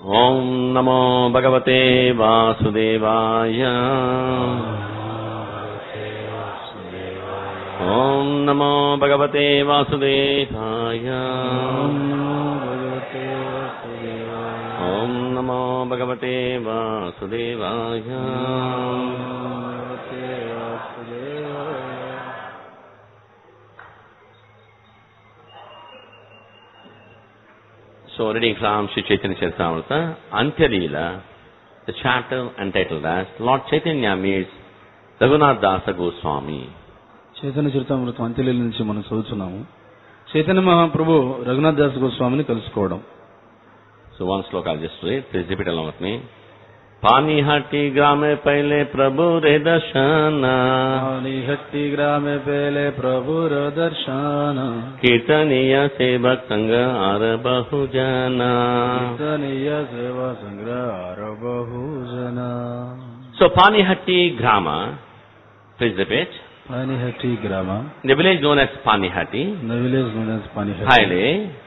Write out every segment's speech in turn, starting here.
ॐ नमो भगवते वासुदेवाय ॐ नमो भगवते वासुदेवाय ॐ नमो भगवते वासुदेवाय So reading from Sri Chaitanya Charitamrita, Antyalila, the chapter entitled as Lord Chaitanya meets Raghunath Dasa Goswami. Chaitanya చరితామృతం అంత్యలీల నుంచి మనం చదువుతున్నాము చైతన్య మహాప్రభు రఘునాథ్ దాస్ గోస్వామిని కలుసుకోవడం So one sloka I'll just read, please repeat along with me. Panihati ग्राम पहले प्रभु रे दर्शना హట్టి గ్రామే పేలే ప్రభుర దర్శన कीर्तनीय सेवक संग आर बहुजना కీర్తనీయ సేవా సంగ్రహార బహుజన So Panihatti Grama, please repeat. పానిహట్టి గ్రామ The village known as Panihatti, the village known as Panihati highly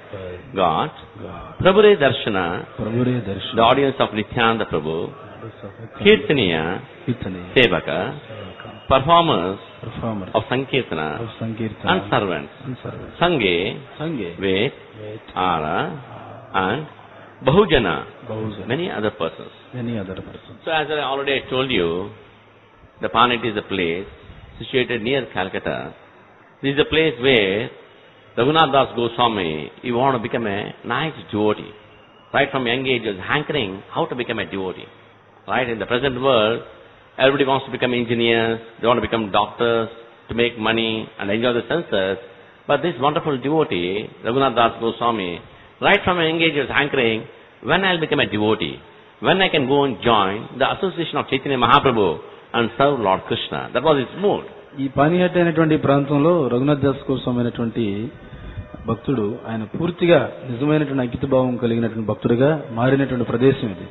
got Prabhure Darshana, ప్రభురే the దర్శన audience of Nityananda Prabhu, Kirtaniya, కీర్తనీయ Sevaka, performers performer of Sankirtana సంకీర్తన and servants. సర్వ Sange, సంగే Ved, Ara, and Bahujana, బహుజన many other persons. Any other person So as I already told you, the Panit is a place situated near Calcutta. This is a place where Raghunath Das Goswami, he want to become a nice devotee. Right from young age, he was hankering how to become a devotee. Right, in the present world, everybody wants to become engineers, they want to become doctors, to make money and enjoy the senses. But this wonderful devotee, Raghunath Das Goswami, right from a young age, he was hankering, when I'll become a devotee, when I can go and join the association of Chaitanya Mahaprabhu and serve Lord Krishna. That was his mood. ఈ పానిహట్టి అనేటువంటి ప్రాంతంలో రఘునాథ్ దాస్ కోసం అయినటువంటి భక్తుడు ఆయన పూర్తిగా నిజమైనటువంటి అంకితభావం కలిగినటువంటి భక్తుడిగా మారినటువంటి ప్రదేశం ఇది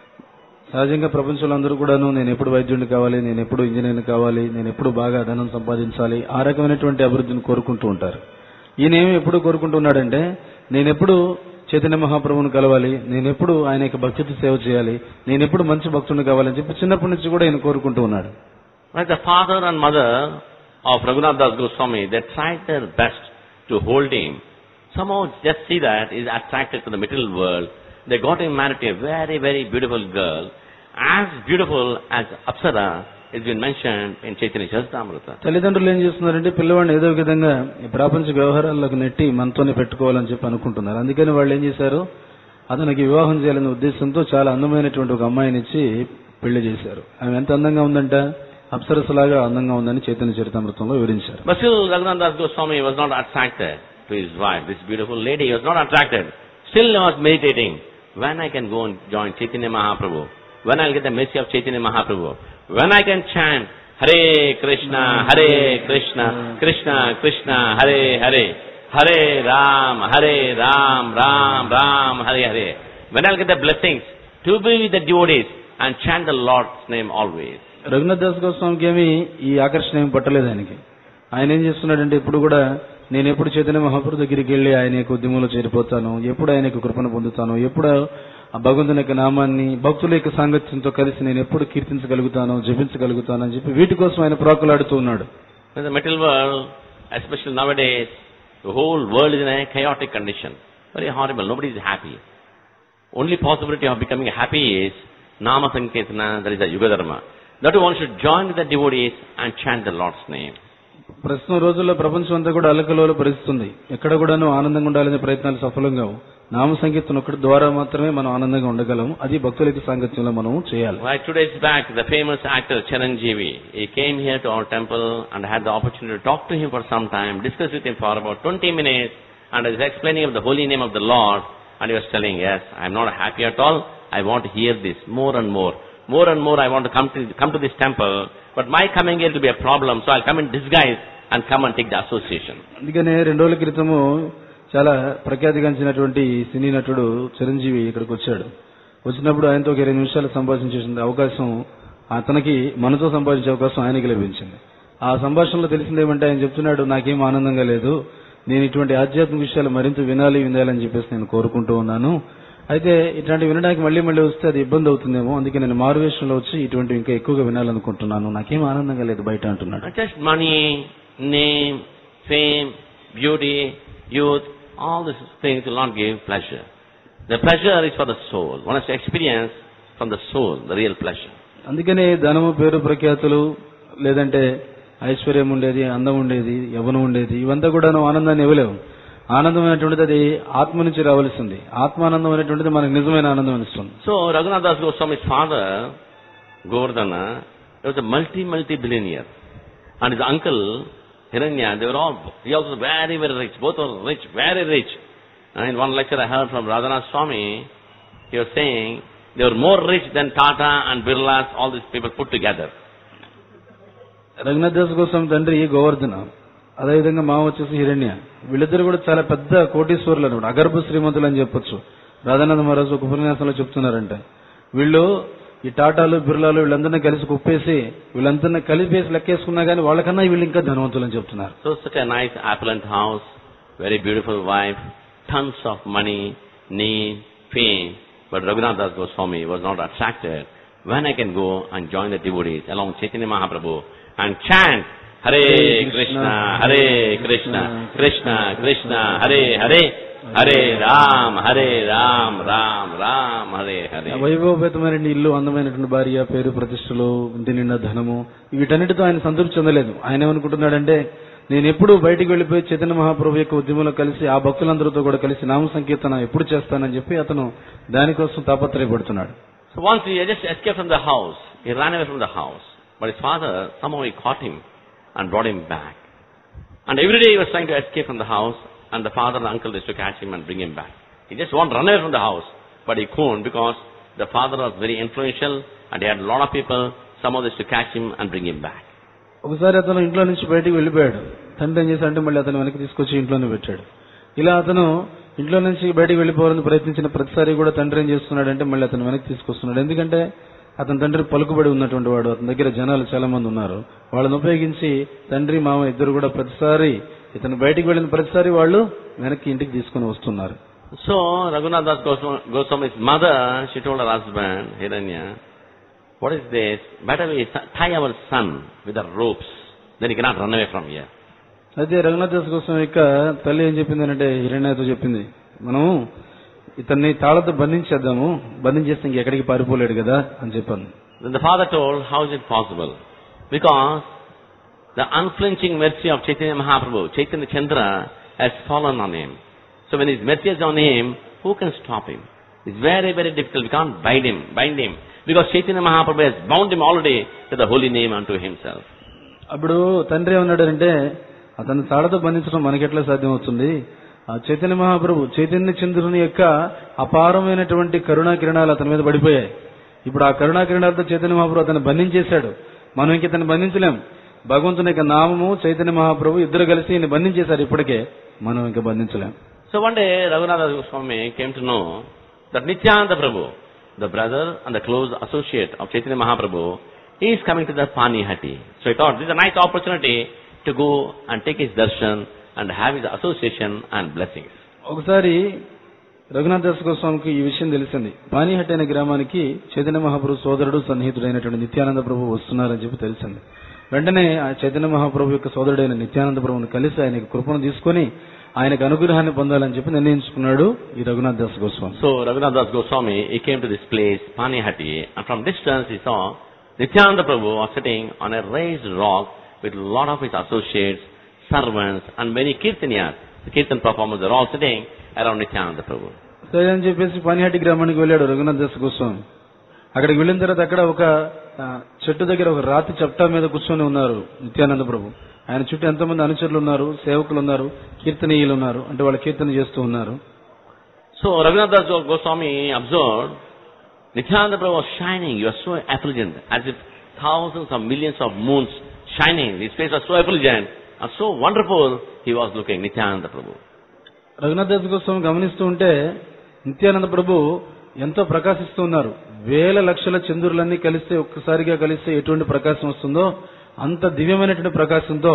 సహజంగా ప్రపంచంలో అందరూ కూడాను నేను ఎప్పుడు వైద్యుడిని కావాలి నేను ఎప్పుడు ఇంజనీర్ని కావాలి నేను ఎప్పుడు బాగా ధనం సంపాదించాలి ఆ రకమైనటువంటి అభివృద్ధిని కోరుకుంటూ ఉంటారు ఈయన ఏమి ఎప్పుడు కోరుకుంటూ ఉన్నాడంటే నేను ఎప్పుడు చైతన్య మహాప్రభుని కలవాలి నేను ఎప్పుడు ఆయన యొక్క భక్తితో సేవ చేయాలి నేను ఎప్పుడు మంచి భక్తుడిని కావాలని చెప్పి చిన్నప్పటి నుంచి కూడా ఈయన కోరుకుంటూ ఉన్నాడు Right, the father and mother of Raghunath Das Goswami, they tried their best to hold him. Somehow just see that he's attracted to the material world. They got him married to a very, very beautiful girl. As beautiful as Apsara has been mentioned in Chaitanya Charitamrita. తల్లిదండ్రులు ఏం చేస్తున్నారంటే పిల్లవాడిని ఏదో ఒక విధంగా ఈ ప్రాపంచ వ్యవహారాల్లోకి నెట్టి మనతోనే పెట్టుకోవాలని చెప్పి అనుకుంటున్నారు అందుకని వాళ్ళు ఏం చేశారు అతనికి వివాహం చేయాలనే ఉద్దేశంతో చాలా అందమైనటువంటి ఒక అమ్మాయిని ఇచ్చి పెళ్లి చేశారు ఆమె ఎంత అందంగా ఉందంట అప్సరసలాగా అందంగా ఉందని చైతన్య చరితామృతంలో వివరించారు But still Raghunath Das Goswami was not attracted to his wife, this beautiful lady. He was not attracted. Still he was meditating. When I can go and join Chaitanya Mahaprabhu? When I'll get the mercy of Chaitanya Mahaprabhu? When I can chant Hare Krishna, Hare Krishna, Krishna Krishna, Hare Hare, Hare Ram, Hare Ram, Ram Ram, Hare Hare. When I'll get the blessings to be with the devotees and chant the Lord's name always. Raghunath Das గోస్వామికి ఏమి ఈ ఆకర్షణ ఏమి పట్టలేదు ఆయనకి ఆయన ఏం చేస్తున్నాడంటే ఇప్పుడు కూడా నేను ఎప్పుడు చైతన్య మహాప్రభు దగ్గరికి వెళ్ళి ఆయన యొక్క ఉద్యమంలో చేరిపోతాను ఎప్పుడు ఆయన యొక్క కృపను పొందుతాను ఎప్పుడు ఆ భగవంతుని యొక్క నామాన్ని భక్తుల యొక్క సాంగత్యంతో కలిసి నేను ఎప్పుడు కీర్తించగలుగుతాను జపించగలుగుతాను అని చెప్పి వీటి కోసం ఆయన ప్రాకులాడుతూ ఉన్నాడు In the material world, especially nowadays, the whole world is in a chaotic condition. Very horrible. Nobody is happy. Only possibility of becoming happy is Nama Sankirtana, that is a Yuga Dharma. That one should join with the devotees and chant the Lord's name. ప్రస్తుతం రోజుల్లో ప్రపంచం అంతా కూడా అల్లకలోలు పరిస్థితుంది ఎక్కడ కూడాను ఆనందంగా ఉండాలనే ప్రయత్నాలు సఫలం కావు నామ సంకీర్తన ఒకటి ద్వారా మాత్రమే మనం ఆనందంగా ఉండగలం అది భక్తుల యొక్క సాంగత్యంలో మనం చేయాలి Right, two days back, the famous actor Chiranjeevi, he came here to our temple and had the opportunity to talk to him for some time, discuss with him for about 20 minutes, and he was explaining of the holy name of the Lord, and he was telling, yes, I'm not happy at all, I want to hear this more and more. More and more I want to come to, come to this temple, but my coming here will be a problem, so I'll come in disguise and come and take the association. అందుకనే రెండు రోజుల క్రితము చాలా ప్రఖ్యాతిగాంచినటువంటి సినీ నటుడు చిరంజీవి ఇక్కడికి వచ్చాడు వచ్చినప్పుడు ఆయనతో ఒక ఇరవై నిమిషాలు సంభాషించే అవకాశం అతనికి మనతో సంభాషించే అవకాశం ఆయనకి లభించింది ఆ సంభాషణలో తెలిసింది ఏమంటే ఆయన చెప్తున్నాడు నాకేం ఆనందంగా లేదు నేను ఇటువంటి ఆధ్యాత్మిక విషయాలు మరింత వినాలి వినాలని చెప్పేసి నేను కోరుకుంటూ ఉన్నాను అయితే ఇట్లాంటి వినడానికి మళ్ళీ మళ్ళీ వస్తే అది ఇబ్బంది అవుతుందేమో అందుకే నేను మారువేషంలో వచ్చి ఇటువంటి ఇంకా ఎక్కువగా వినాలనుకుంటున్నాను నాకేం ఆనందంగా లేదు బయట అంటున్నాడు Not just money, name, fame, beauty, youth, all these things will not give pleasure. The pleasure is for the soul. One has to experience from the soul the real pleasure. అందుకనే ధనము పేరు ప్రఖ్యాతులు లేదంటే ఐశ్వర్యం ఉండేది అందం ఉండేది యవనం ఉండేది ఇవంతా కూడా నువ్వు ఆనందాన్ని ఇవ్వలేవు ఆనందం అనేటువంటిది అది ఆత్మ నుంచి రావాల్సింది ఆత్మానందం అనేటువంటిది మనకు నిజమైన ఆనందం అనిస్తుంది So Raghunath Das Goswami's father, Govardhana, he was a multi, multi-billionaire. And his uncle, Hiranya, they were all, he also was very, very rich. Both were rich, very rich. And in one lecture I heard from Radhanath Swami, he was saying, they were more rich than Tata and Birlas, all these people put together. Raghunath Das కోసం తండ్రి గోవర్ధన అదేవిధంగా మామ వచ్చేసి హిరణ్య వీళ్ళిద్దరు కూడా చాలా పెద్ద కోటీశ్వరులు అనమాట అగర్భ శ్రీమంతులు అని చెప్పొచ్చు రాధానంద మహారాజు ఒక ఉపన్యాసంలో చెప్తున్నారంటే వీళ్ళు ఈ టాటాలు బిర్లాలు వీళ్ళందరినీ కలిసి కుప్పేసి వీళ్ళందరినీ కలిపేసి లెక్కేసుకున్నా కానీ వాళ్ళకన్నా వీళ్ళు ఇంకా ధనవంతులు అని చెప్తున్నారు So such a nice opulent house, very beautiful wife, tons of money, name, fame. But Raghunath Das Goswami was not attracted. When I can go and join the devotees along Chaitanya Mahaprabhu and chant Hare Krishna, Hare Krishna, Krishna Krishna, Hare Hare, Hare Ram, Hare Ram, Ram Ram, Hare Hare. వైభవపేతమైన ఇల్లు అందమైనటువంటి భార్య పేరు ప్రతిష్టలు ఇంటి నిండా ధనము వీటన్నిటితో ఆయన సంతృప్తి చెందలేదు ఆయన ఏమనుకుంటున్నాడంటే నేను ఎప్పుడు బయటికి వెళ్లిపోయి చైతన్య మహాప్రభు యొక్క ఉద్యమంలో కలిసి ఆ భక్తులందరితో కూడా కలిసి నామ సంకీర్తన ఎప్పుడు చేస్తానని చెప్పి అతను దానికోసం తాపత్రయపడుతున్నాడు So once he just escaped from the house, he ran away from the house. But his father, somehow he caught him and brought him back. And every day he was trying to escape from the house, and the father and uncle used to catch him and bring him back. He just wanted to run away from the house, but he couldn't because the father was very influential and he had a lot of people. Somehow they used to catch him and bring him back. ఒకసారి అతను ఇంట్లో నుంచి బయటికి వెళ్ళిపోయాడు తండ్రి ఏం చేశాడంటే మళ్ళీ అతను వెనక్కి తీసుకొచ్చి ఇంట్లోనే పెట్టాడు ఇలా అతను ఇంట్లో నుంచి బయటికి వెళ్ళిపోవాలని ప్రయత్నించిన ప్రతిసారి కూడా తండ్రి ఏం చేస్తున్నాడంటే మళ్ళీ అతను వెనక్కి తీసుకొస్తున్నాడు ఎందుకంటే అతని తండ్రి పలుకుబడి ఉన్నటువంటి వాడు అతని దగ్గర జనాలు చాలా మంది ఉన్నారు వాళ్ళని ఉపయోగించి తండ్రి మామ ఇద్దరు కూడా ప్రతిసారి ఇతను బయటికి వెళ్ళిన ప్రతిసారి వాళ్ళు వెనక్కి ఇంటికి తీసుకొని వస్తున్నారు So Raghunath Das Goswami, Goswami's mother, she told her husband, Hiranya, what is this? Better we tie our son with the ropes, then he cannot run away from here. అయితే రఘునాథ్ దాస్ కోసం యొక్క తల్లి ఏం చెప్పింది అంటే హిరణ్యతో చెప్పింది మనం ఇతన్ని తాళతో బంధించేద్దాము బంధించేస్తే ఇంకెక్కడికి పారిపోలేడు కదా అని చెప్పాను Then the father told, how is it possible? Because the unflinching mercy of Chaitanya Mahaprabhu, Chaitanya Chandra, has fallen on him. So when his mercy is on him, who can stop him? It's very, very difficult. We can't bind him, bind him. Because Chaitanya Mahaprabhu has bound him already with the holy name unto himself. అప్పుడు తండ్రి ఏమన్నాడంటే అతన్ని తాళతో బంధించడం మనకెట్లా సాధ్యం అవుతుంది ఆ చైతన్య మహాప్రభు చైతన్య చంద్రుని యొక్క అపారమైనటువంటి కరుణా కిరణాలు అతని మీద పడిపోయాయి ఇప్పుడు ఆ కరుణా కిరణాలతో చైతన్య మహాప్రభు అతన్ని బంధించేశాడు మనం ఇంక ఇతన్ని బంధించలేం భగవంతుని యొక్క నామము చైతన్య మహాప్రభు ఇద్దరు కలిసి ఈయన బంధించేశారు ఇప్పటికే మనం ఇంకా బంధించలేం So one day, Raghunath Goswami came to know that Nityananda Prabhu, the brother and the close associate of Chaitanya Mahaprabhu, he is coming to the Panihati. So he thought this is a nice opportunity to go and take his darshan and have his association and blessings. ఒకసారి రఘునాథ్ దాస్ గోస్వామికి ఈ విషయం తెలిసింది పానీహట్ అనే గ్రామానికి చైతన్య మహాప్రభు సోదరుడు సన్నిహితుడైనటువంటి నిత్యానంద ప్రభు వస్తున్నారని చెప్పి తెలిసింది వెంటనే ఆ చైతన్య మహాప్రభు యొక్క సోదరుడైన నిత్యానంద ప్రభువుని కలిసి ఆయనకి కృపను తీసుకొని ఆయనకు అనుగ్రహాన్ని పొందాలని చెప్పి నిర్ణయించుకున్నాడు ఈ Raghunath Das Goswami So Raghunath Das Goswami, he came to this place, Panihati, and from distance he saw Nityananda Prabhu was sitting on a raised rock with a lot of his associates, servants, and many kirtaniyas. The kirtan performers are all sitting around Nityananda Prabhu. సరే అని చెప్పేసి పానిహట్టి గ్రామానికి వెళ్ళాడు రఘునాథ్ దాస్ గోస్వామి అక్కడికి వెళ్ళిన తర్వాత అక్కడ ఒక ఆ, చెట్టు దగ్గర ఒక రాతి చప్టా మీద కూర్చొని ఉన్నారు నిత్యానంద ప్రభు ఆయన చుట్టూ ఎంతమంది అనుచరులు ఉన్నారు సేవకులు ఉన్నారు కీర్తనీయులు ఉన్నారు అంటే వాళ్ళ కీర్తన చేస్తూ ఉన్నారు So Raghunath Das Goswami observed, Nityananda Prabhu was shining, he was so effulgent, as if thousands of millions of moons shining. His face was so effulgent and so wonderful he was looking, Nityananda Prabhu. Raghunath Das Goswami గమనిస్తూ ఉంటే నిత్యానంద ప్రభు ఎంతో ప్రకాశిస్తూ ఉన్నారు వేల లక్షల చంద్రులన్నీ కలిస్తే ఒక్కసారిగా కలిస్తే ఎటువంటి ప్రకాశం వస్తుందో అంత దివ్యమైనటువంటి ప్రకాశంతో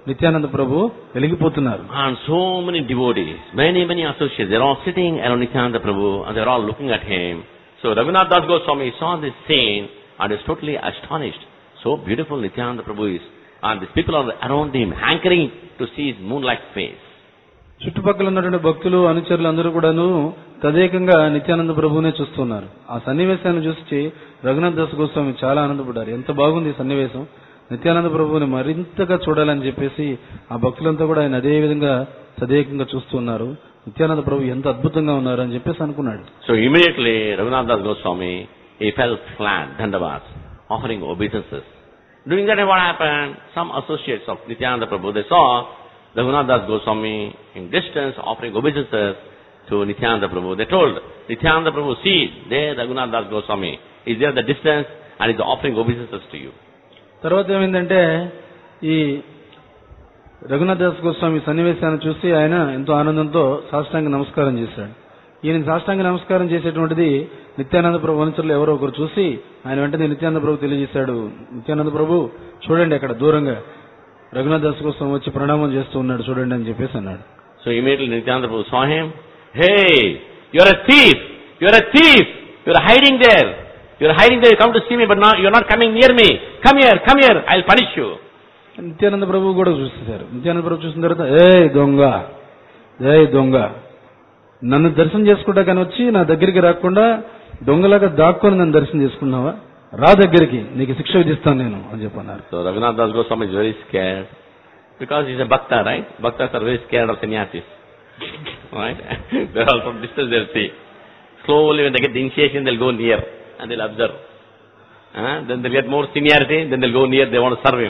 నిత్యానంద ప్రభు వెలిగిపోతున్నారు And so many devotees, many, many associates, they're all sitting around Nityananda Prabhu and they're all looking at him. So Raghunath Das Goswami saw this scene and is totally astonished. So beautiful Nityananda Prabhu is. And these people are around him, hankering to see his moonlight face. చుట్టుపక్కల ఉన్నటువంటి భక్తులు అనుచరులు అందరూ కూడాను తదేకంగా నిత్యానంద ప్రభువునే చూస్తున్నారు ఆ సన్నివేశాన్ని చూసి రఘునాథ్ దాస్ గోస్వామి చాలా ఆనందపడ్డారు ఎంత బాగుంది ఈ సన్నివేశం నిత్యానంద ప్రభువుని మరింతగా చూడాలని చెప్పేసి ఆ భక్తులంతా కూడా ఆయన అదే విధంగా తదేకంగా చూస్తున్నారు నిత్యానంద ప్రభు ఎంత అద్భుతంగా ఉన్నారు అని చెప్పేసి అనుకున్నాడు So immediately Raghunath Das Goswami, he fell flat, Dandavas, offering obeisances. During that time what happened? Some associates of Nityananda Prabhu, they saw Raghunath Das Goswami in distance offering obeisances to Nityananda Prabhu. They told Nityananda Prabhu, see, there Raghunath Das Goswami is there at the distance and is offering obeisances to you. తర్వాత ఏమైందంటే ఈ రఘునాథ్ దాస్ గోస్వామి సన్నివేశాన్ని చూసి ఆయన ఎంతో ఆనందంతో సాష్టాంగ నమస్కారం చేశాడు ఈయన సాష్టాంగ నమస్కారం చేసేటువంటిది నిత్యానంద ప్రభు అనుచరులు ఎవరో ఒకరు చూసి ఆయన వెంటనే నిత్యానంద ప్రభు తెలియజేశాడు నిత్యానంద ప్రభు చూడండి అక్కడ దూరంగా రఘునాథ్ దాస్ గోస్వామి వచ్చి ప్రణామం చేస్తూ ఉన్నాడు చూడండి అని చెప్పేసి అన్నాడు So immediately Nityananda Prabhu saw him. Hey, you're a thief! You're a thief! You're hiding there! You're hiding there, you come to see me, but now you're not coming near me. Come here, come here, I'll punish you. Nityananda ప్రభు కూడా చూసేశారు నిత్యానంద ప్రభు చూసిన తర్వాత ఏ దొంగ ఏ దొంగ నన్ను దర్శనం చేసుకుంటా కానీ వచ్చి నా దగ్గరికి రాకుండా దొంగలాగా దాక్కొని నన్ను దర్శనం చేసుకున్నావా రా దగ్గరికి నీకు శిక్ష విధిస్తాను నేను అని చెప్పన్నారు So Raghunath Das Goswami is very scared because he's a bhakta, right? Bhaktas are very scared of sannyasis. Right? they're all from distance, they'll see. Slowly when they get the initiation, they'll go near and they'll observe. Huh? Then they'll get more seniority, then they'll go near, they want to serve him.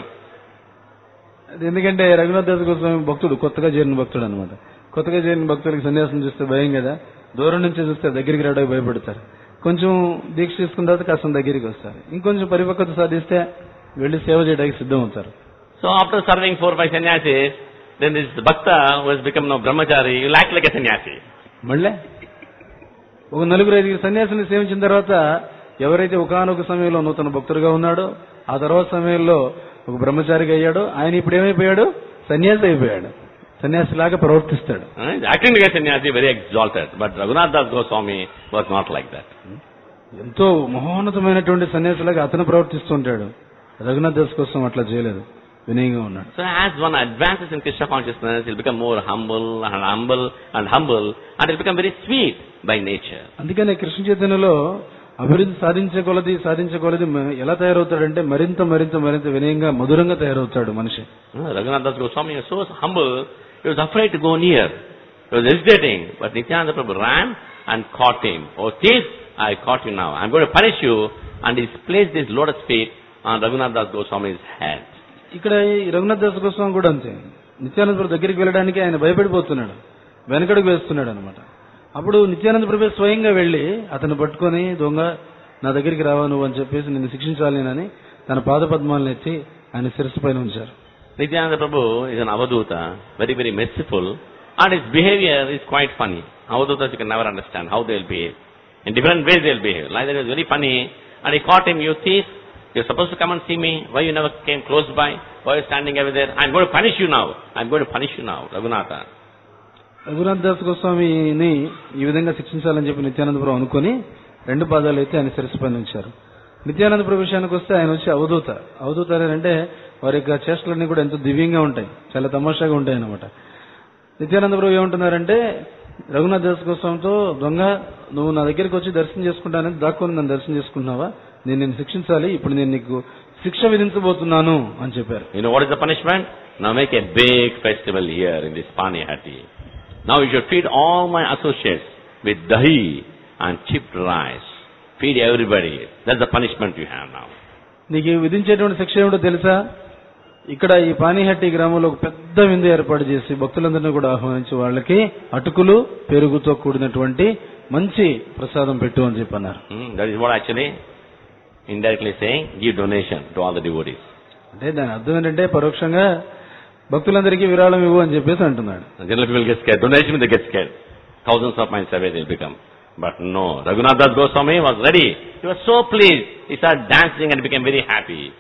అది ఎందుకంటే రఘునాథ్ దాస్ గోస్వామి భక్తుడు కొత్తగా చేరిన భక్తుడు అనమాట కొత్తగా చేరిన భక్తులకి సన్యాసం చూస్తే భయం కదా దూరం నుంచి చూస్తే దగ్గరికి రావడానికి భయపడతారు కొంచెం దీక్ష తీసుకున్న తర్వాత కాస్త దగ్గరికి వస్తారు ఇంకొంచెం పరిపక్వత సాధిస్తే వెళ్లి సేవ చేయడానికి సిద్ధం అవుతారు So after serving four or five sannyasis, then this bhakta who has become now brahmachari, will act like a sannyasi. మళ్ళీ ఒక నలుగురు ఐదుగురు సన్యాసిని సేవించిన తర్వాత ఎవరైతే ఒకనొక సమయంలో నూతన భక్తుడుగా ఉన్నాడో ఆ తర్వాత సమయంలో ఒక బ్రహ్మచారిగా అయ్యాడో ఆయన ఇప్పుడు ఏమైపోయాడు సన్యాసి అయిపోయాడు సన్యాసిలాగా ప్రవర్తిస్తాడు Uh, he's acting like a sannyasi, very exalted. But Raghunath Das Goswami was not like that. ఎంతో మహోన్నతమైనటువంటి సన్యాసిలాగా అతను ప్రవర్తిస్తుంటాడు రఘునాథ్ దాస్ కోసం అట్లా చేయలేదు వినయంగా ఉన్నాడు So as one advances in Krishna consciousness, he'll become more humble and humble and humble, and he'll become very sweet by nature. అందుకనే కృష్ణ చైతన్యలో అభివృద్ధి సాధించే కొలది సాధించే కొలది మ- ఎలా తయారవుతాడంటే మరింత మరింత మరింత వినయంగా మధురంగా తయారవుతాడు మనిషి Uh, Raghunath Das Goswami was so humble, he was afraid to go near. He was hesitating, but Nityananda Prabhu ran and caught him. Oh thief, I caught you now. I'm going to punish you. And he placed his lotus feet on Raghunath Das Goswami's head. ఇక్కడ ఈ రఘునాథ్ దాస్ గోస్వామి కూడా అంతే నిత్యానంద ప్రభు దగ్గరికి వెళ్ళడానికి ఆయన భయపడిపోతున్నాడు వెనకడుగు వేస్తున్నాడు అనమాట అప్పుడు నిత్యానంద ప్రభు స్వయంగా వెళ్ళి అతను పట్టుకొని దొంగ నా దగ్గరికి రావా నువ్వు అని చెప్పేసి నిన్ను శిక్షించాలి అని తన పాద పద్మాలను ఎత్తి ఆయన శిరస్సు పైన ఉంచారు Nityananda Prabhu is an Avaduta, very, very merciful, and his behavior is quite funny. Avadutas you can never understand how they'll behave. In different ways they'll behave. Like that is very funny, and he caught him, you thief, you're supposed to come and see me, why you never came close by, why you're standing over there, I'm going to punish you now, I'm going to punish you now, Raghunatha. Raghunath Das గోస్వామిని ఈ విధంగా శిక్షించాలని చెప్పి నిత్యానంద ప్రభు అనుకొని రెండు పాదాలు అయితే ఆయన శిరస్సు పైన ఉంచారు నిత్యానంద ప్రభు విషయానికి వస్తే ఆయన వచ్చి అవధూత అవధూత అంటే వారి యొక్క చేష్టలన్నీ కూడా ఎంతో దివ్యంగా ఉంటాయి చాలా తమాషాగా ఉంటాయి అన్నమాట నిత్యానంద ప్రభు ఏమంటున్నారంటే రఘునాథ్ దాస్ గోస్వామితో దొంగ నువ్వు నా దగ్గరికి వచ్చి దర్శనం చేసుకుంటానని దాక్కొని నన్ను దర్శనం చేసుకుంటున్నావా నేను నిన్ను శిక్షించాలి ఇప్పుడు నేను నీకు శిక్ష విధించబోతున్నాను అని చెప్పారు You know what is the punishment? Now make a big festival here in this Panihati. Now you should feed all my associates with dahi and chipped rice. Feed everybody. That's the punishment you have now. నీకు విధించేటువంటి శిక్ష ఏమిటో తెలుసా ఇక్కడ ఈ పానీహట్టి గ్రామంలో ఒక పెద్ద విందు ఏర్పాటు చేసి భక్తులందరినీ కూడా ఆహ్వానించి వాళ్ళకి అటుకులు పెరుగుతో కూడినటువంటి మంచి ప్రసాదం పెట్టు అని చెప్పన్నారు Hmm, that is what actually indirectly saying, give donation to all the devotees. అంటే దాని అర్థం ఏంటంటే పరోక్షంగా భక్తులందరికీ విరాళం ఇవ్వు అని చెప్పేసి అంటున్నాడు And generally people get scared. Donation means they get scared. Thousands of miles away they'll become. But no, Raghunath Das Goswami was ready. He was so pleased. He started dancing and became very happy.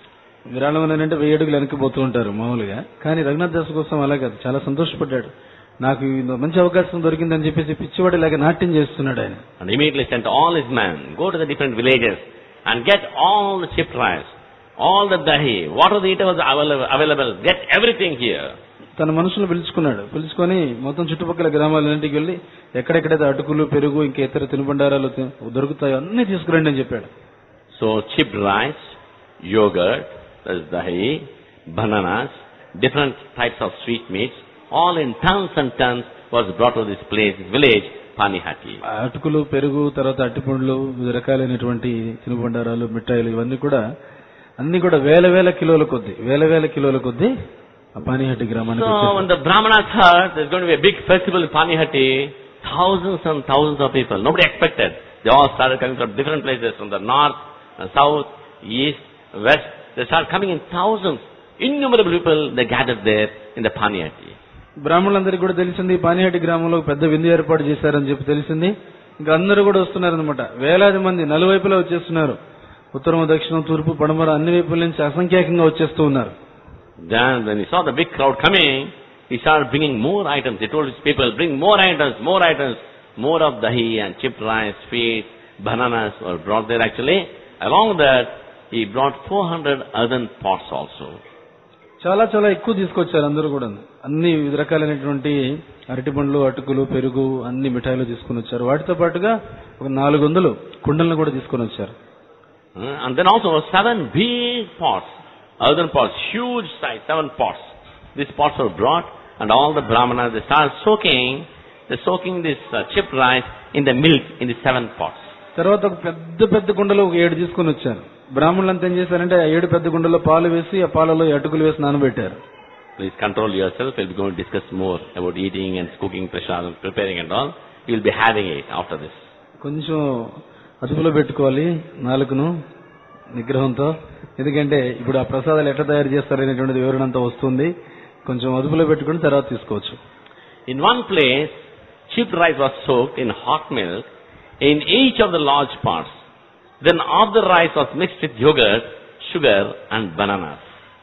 విరాళం అని అంటే వెయ్యి అడుగులు వెనక్కి పోతూ ఉంటారు మామూలుగా కానీ రఘునాథ్ దాస్ కోసం అలా కాదు చాలా సంతోషపడ్డాడు నాకు ఈ మంచి అవకాశం దొరికిందని చెప్పేసి పిచ్చివాడు ఇలాగ నాట్యం చేస్తున్నాడు ఆయన And immediately sent all his men, go to the different villages and get all the chipped rice, all the dahi, what are the eatables available, available, get everything here. తన మనుషులను పిలుచుకున్నాడు పిలుచుకొని మొత్తం చుట్టుపక్కల గ్రామాలన్నింటికి వెళ్ళి ఎక్కడెక్కడైతే అటుకులు పెరుగు ఇంకా ఇతర తినుబండారాలు తి- దొరుకుతాయో అన్ని తీసుకురండి అని చెప్పాడు So chipped rice, yogurt, there's dahi, bananas, different types of sweet meats, all in tons and tons was brought to this place, this village, Panihati. ఆ అటుకులు పెరుగు తర్వాత అట్టిపండ్లు వివిధ రకాలైనటువంటి తినుబండారాలు మిఠాయిలు ఇవన్నీ కూడా అన్ని కూడా వేల వేల కిలోల కొద్ది వేల వేల కిలోల కొద్ది ఆ పానీహట్టి గ్రామానికి So వచ్చేసాయి. when the Brahmanas heard there's going to be a big festival in Panihati, thousands and thousands of people, nobody expected. They all started coming from different places, from the north, uh, south, east, west. They started coming in thousands. Innumerable people, they gathered there in the Panihati. బ్రాహ్మణులందరికీ కూడా తెలిసింది ఈ పానీహట్టి గ్రామంలో పెద్ద విందు ఏర్పాటు చేశారని చెప్పి తెలిసింది ఇంకా అందరూ కూడా వస్తున్నారనమాట వేలాది మంది నలువైపులా వచ్చేస్తున్నారు ఉత్తరం దక్షిణం తూర్పు పడమర అన్ని వైపుల నుంచి అసంఖ్యాకంగా వచ్చేస్తూ ఉన్నారు Then when he saw the big crowd coming, he started bringing more items. He told his people, bring more items, more items, more of dahi and chipped rice, sweets, bananas were brought there actually. Along with that, he brought 400 earthen pots also. చాలా చాలా ఎక్కువ తీసుకొచ్చారు అందరూ కూడా అన్ని వివిధ రకాలైనటువంటి అరటి పండ్లు అటుకులు పెరుగు అన్ని మిఠాయిలు తీసుకుని వచ్చారు వాటితో పాటుగా ఒక నాలుగు వందలు కుండలను కూడా తీసుకొని వచ్చారు Uh, and then also seven big pots, earthen pots, huge size, seven pots. These pots were brought and all the brahmanas, they started soaking, they're soaking this uh, chipped rice in the milk in the seven pots. తర్వాత ఒక పెద్ద పెద్ద కుండలో ఒక ఏడు తీసుకొని వచ్చారు బ్రాహ్మణులంతా ఏం చేశారంటే ఆ ఏడు పెద్ద కుండలో పాలు వేసి ఆ పాలలో ఈ అటుకులు వేసి నానబెట్టారు Please control yourself. We'll be going to discuss more about eating and cooking, prasad, preparing and all. You'll be having it after this. కొంచెం అదుపులో పెట్టుకోవాలి నాలుగును నిగ్రహంతో ఎందుకంటే ఇప్పుడు ఆ ప్రసాదాలు ఎట్లా తయారు చేస్తారనేటువంటిది వివరణ అంతా వస్తుంది కొంచెం అదుపులో పెట్టుకుని తర్వాత తీసుకోవచ్చు In one place, chipped rice was soaked in hot milk in each of the large pots. Then all the rice was mixed with yogurt, sugar and bananas.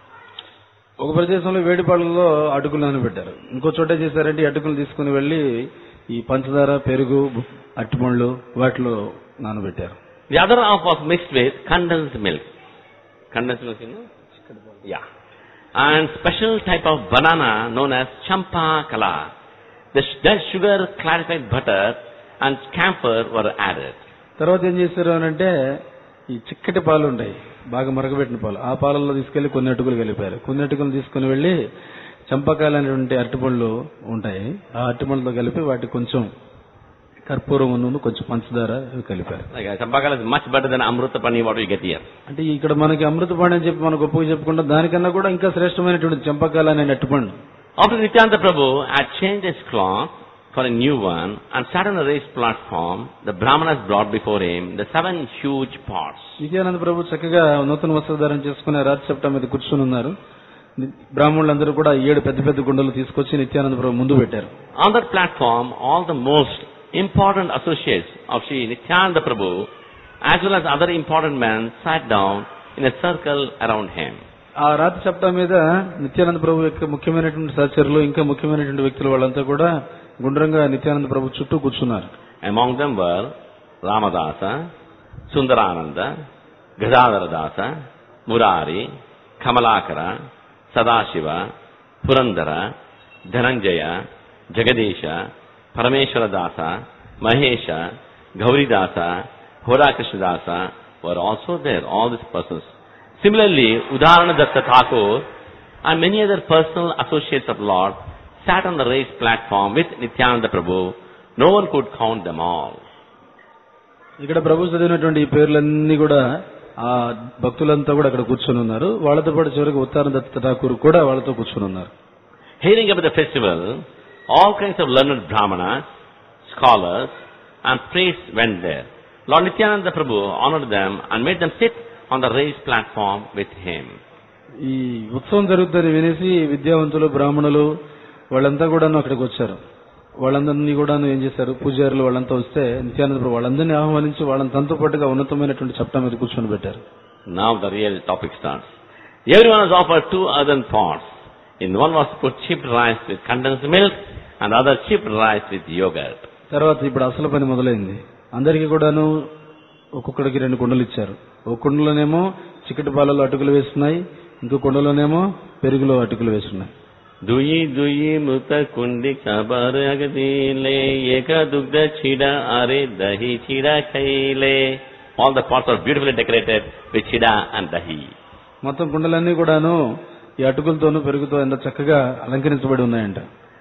ఒక ప్రదేశంలో వేడి పాలల్లో అటుకులు నానబెట్టారు ఇంకో చోట ఏం చేశారంటే ఈ అటుకులు తీసుకుని వెళ్ళి ఈ పంచదార పెరుగు అట్టిపండ్లు వాటిలో నానబెట్టారు The other half was mixed with condensed milk. Condensed milk, you know? Yeah. And special type of banana known as champa kala. The sh- then sugar, clarified butter and camphor were added. తర్వాత ఏం చేశారు అని అంటే ఈ చిక్కటి పాలు ఉంటాయి బాగా మరగబెట్టిన పాలు ఆ పాలల్లో తీసుకెళ్లి కొన్ని అటుకులు కలిపారు కొన్ని అటుకులు తీసుకుని వెళ్ళి చంపకాయలు అనేటువంటి అరటిపళ్ళు ఉంటాయి ఆ అరటిపళ్ళతో కలిపి వాటికి కొంచెం కర్పూరం ఉన్ను కొంచెం పంచదార ఇవి కలిపారు Like uh, champa kala is much better than amruta pani what we get here. అంటే ఇక్కడ మనకి అమృతపాణి అని చెప్పి మన గొప్పగా చెప్పుకుంటాం దానికన్నా కూడా ఇంకా శ్రేష్టమైనటువంటి చంపకాయలు అనే అరటిపండు After Nityananda Prabhu had changed his cloth for a new one and sat on a raised platform, the Brahmanas brought before him the seven huge pots. Nityananda ప్రభు చక్కగా నూతన వస్త్రధారణ చేసుకుని రాత్రి చెప్తా మీద కూర్చుని ఉన్నారు ని- బ్రాహ్మణులందరూ కూడా ఏడు పెద్ద పెద్ద గుండెలు తీసుకొచ్చి నిత్యానంద ప్రభు ముందు పెట్టారు On that platform, all the most important associates of Sri Nityananda Prabhu, as well as other important men, sat down in a circle around him. ఆ రాత్రి చెప్తా మీద నిత్యానంద ప్రభు యొక్క ముఖ్యమైనటువంటి సహచరులు ఇంకా ముఖ్యమైనటువంటి వ్యక్తులు వాళ్ళంతా కూడా గుండ్రంగా నిత్యానంద ప్రభు చుట్టూ కూర్చున్నారు Among them were Ramadasa, Sundarananda, Gadadharadasa, Murari, Kamalakara, Sadashiva, Purandara, Dhananjaya, Jagadesha, Parameshwaradasa, Mahesha, Gauridasa, Horakrishnadasa were also there, all these persons. Similarly, Udarana Datta Thakur and many other personal associates of Lord sat on the raised platform with Nityananda Prabhu. No one could count them all. ఇక్కడ ప్రభు చదివినటువంటి ఈ పేర్లన్నీ కూడా ఆ భక్తులంతా కూడా అక్కడ కూర్చొని ఉన్నారు వాళ్ళతో పాటు చివరికి ఉత్తాన దత్త ఠాకూర్ కూడా వాళ్ళతో కూర్చొని ఉన్నారు Hearing about the festival, all kinds of learned brahmanas, scholars, and priests went there. Lord Nityananda Prabhu honored them and made them sit on the raised platform with him. ఈ ఉత్సవం జరుగుతుంది వినేసి విద్యావంతులు బ్రాహ్మణులు వాళ్ళంతా కూడాను అక్కడికి వచ్చారు వాళ్ళందరినీ కూడాను ఏం చేశారు పూజారులు వాళ్ళంతా వస్తే నిత్యానంద ప్రభు వాళ్ళందరినీ ఆహ్వానించి వాళ్ళని తనతో పాటుగా ఉన్నతమైనటువంటి చట్టం మీద కూర్చొని పెట్టారు Now the real topic starts. Everyone was offered two earthen pots. In one was put chipped rice with condensed milk and the other chipped rice with yogurt. తర్వాత ఇప్పుడు అసలు పని మొదలైంది అందరికీ కూడాను ఒక్కొక్కడికి రెండు కుండలు ఇచ్చారు ఒక కుండలోనేమో చిక్కటి పాలలో అటుకులు వేస్తున్నాయి ఇంకో కుండలోనేమో పెరుగులో అటుకులు వేస్తున్నాయి दुई दुई मृत कुंडी खबर अगदीले एक दुग्ध छिड़ा अरे दही छिड़ा खैले All the pots are beautifully decorated with chida and dahi. మొత్తం కుండలన్నీ కూడాను ఈ అటుకులతోనూ పెరుగుతో ఎంత చక్కగా అలంకరించబడి ఉన్నాయంట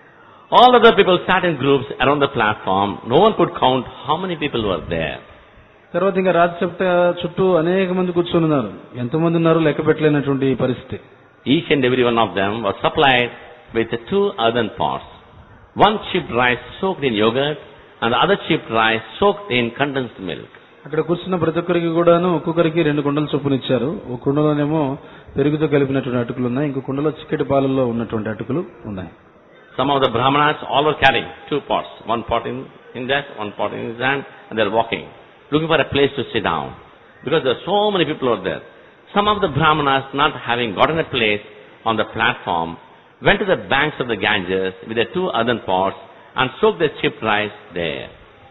All other people sat in groups around the platform. No one could count how many people were there. తర్వాత ఇంకా రాజసెప్ట చుట్టూ అనేక మంది కూర్చొని ఉన్నారు ఎంతమంది ఉన్నారు లెక్క పెట్టలేనటువంటి పరిస్థితి Each and every one of them was supplied with two earthen pots. One chipped rice soaked in yogurt and the other chipped rice soaked in condensed milk. అక్కడ కూర్చున్న ప్రతి ఒక్కరికి కూడాను ఒక్కొక్కరికి రెండు కుండలు చొప్పున ఇచ్చారు ఒక కుండలోనేమో పెరుగుతో కలిపినటువంటి అటుకులు ఉన్నాయి ఇంకో కుండలో చిక్కటి పాలల్లో ఉన్నటువంటి అటుకులు ఉన్నాయి Some of the brahmanas all were carrying two pots. One pot in, in that, one pot in his hand, and they're walking, looking for a place to sit down. Because there are so many people out there. Some of the brahmanas, not having gotten a place on the platform, went to the banks of the Ganges with their two earthen pots and soaked their chipped rice there.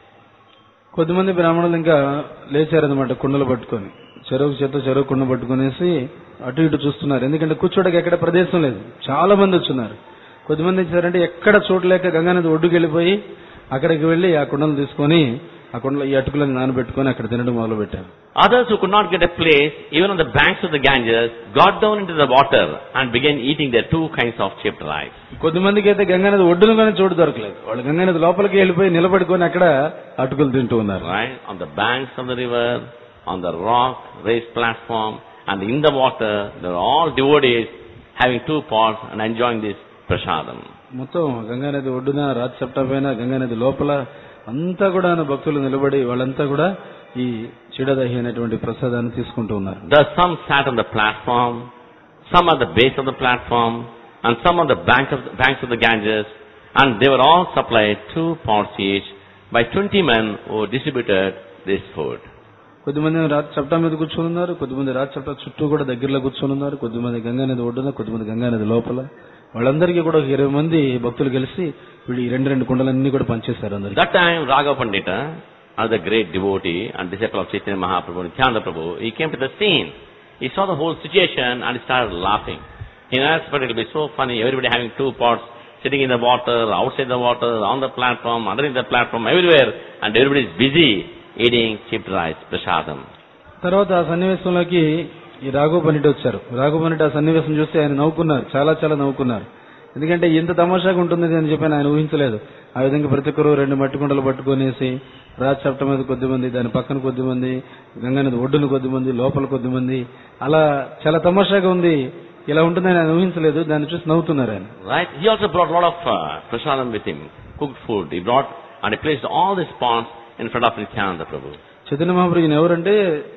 కొద్దిమంది బ్రాహ్మణులు ఇంకా లేచారనమాట కుండలు పట్టుకొని చెరువు చేత చెరువు కుండ పట్టుకునేసి అటు ఇటు చూస్తున్నారు ఎందుకంటే కూర్చోడానికి ఎక్కడ ప్రదేశం లేదు చాలా మంది వచ్చున్నారు కొద్దిమంది వచ్చారంటే ఎక్కడ చూడలేక గంగానది ఒడ్డుకు వెళ్ళిపోయి అక్కడికి వెళ్ళి ఆ కుండలు తీసుకొని ఆ కుండలో ఈ అటుకులను నానబెట్టుకొని అక్కడ తినడం మొదలు పెట్టారు Others who could not get a place, even on the banks of the Ganges, got down into the water and began eating their two kinds of chipped rice. కొద్దిమందికి అయితే గంగానది ఒడ్డును కానీ చోటు దొరకలేదు వాళ్ళు గంగానది లోపలికి వెళ్ళిపోయి నిలబడుకొని అక్కడ అటుకులు తింటూ ఉన్నారు right? On the banks of the river, on the rock raised platform, and in the water, they are all devotees having two pots and enjoying this prasadam. మొత్తం గంగానది ఒడ్డున రాతి చట్టా పైన గంగానది లోపల అంతా కూడా భక్తులు నిలబడి వాళ్ళంతా కూడా ఈ చీడదహి అనేటువంటి ప్రసాదాన్ని తీసుకుంటూ ఉన్నారు Thus some sat on the platform, some at the base of the platform, and some on the bank of the, banks of the Ganges, and they were all supplied two pots each by 20 men who distributed this food. కొద్దిమంది రాతి చట్టా మీద కూర్చొని ఉన్నారు కొద్దిమంది రాతి చట్టా చుట్టూ కూడా దగ్గరలో కూర్చొని ఉన్నారు కొద్దిమంది గంగానది ఒడ్డున కొద్దిమంది గంగానది లోపల వాళ్ళందరికీ కూడా ఒక ఇరవై మంది భక్తులు కలిసి వీళ్ళు ఈ రెండు రెండు కుండలన్నీ కూడా పనిచేశారు అందరికి That time, Raghav Pandita, another great devotee and disciple of Chaitanya Mahaprabhu, Nityananda Prabhu, he came to the scene. He saw the whole situation and he started laughing. He asked, but it'll be so funny, everybody having two pots, sitting in the water, outside the water, on the platform, underneath the platform, everywhere, and everybody is busy eating chipped rice, prasadam. తర్వాత ఆ సన్నివేశంలోకి ఈ రాఘవ పండిట్ వచ్చారు రాఘవ పండిట్ ఆ సన్నివేశం చూసి ఆయన నవ్వుకున్నారు చాలా చాలా నవ్వుకున్నారు ఎందుకంటే ఇంత తమాషాగా ఉంటుంది అని చెప్పి ఆయన ఊహించలేదు ఆ విధంగా ప్రతి ఒక్కరు రెండు మట్టి కుండలు పట్టుకొనేసి రాజ్ చట్టం మీద కొద్దిమంది దాని పక్కన కొద్దిమంది గంగానది ఒడ్డున కొద్దిమంది లోపల కొద్దిమంది అలా చాలా తమాషాగా ఉంది ఇలా ఉంటుందని ఆయన ఊహించలేదు దాన్ని చూసి నవ్వుతున్నారు ఆయన Right? He also brought a lot of uh, prasadam with him, cooked food. He brought and he placed all these pots in front of Nityananda Prabhu. Chaitanya మహాప్రభు ఈయన ఎవరంటే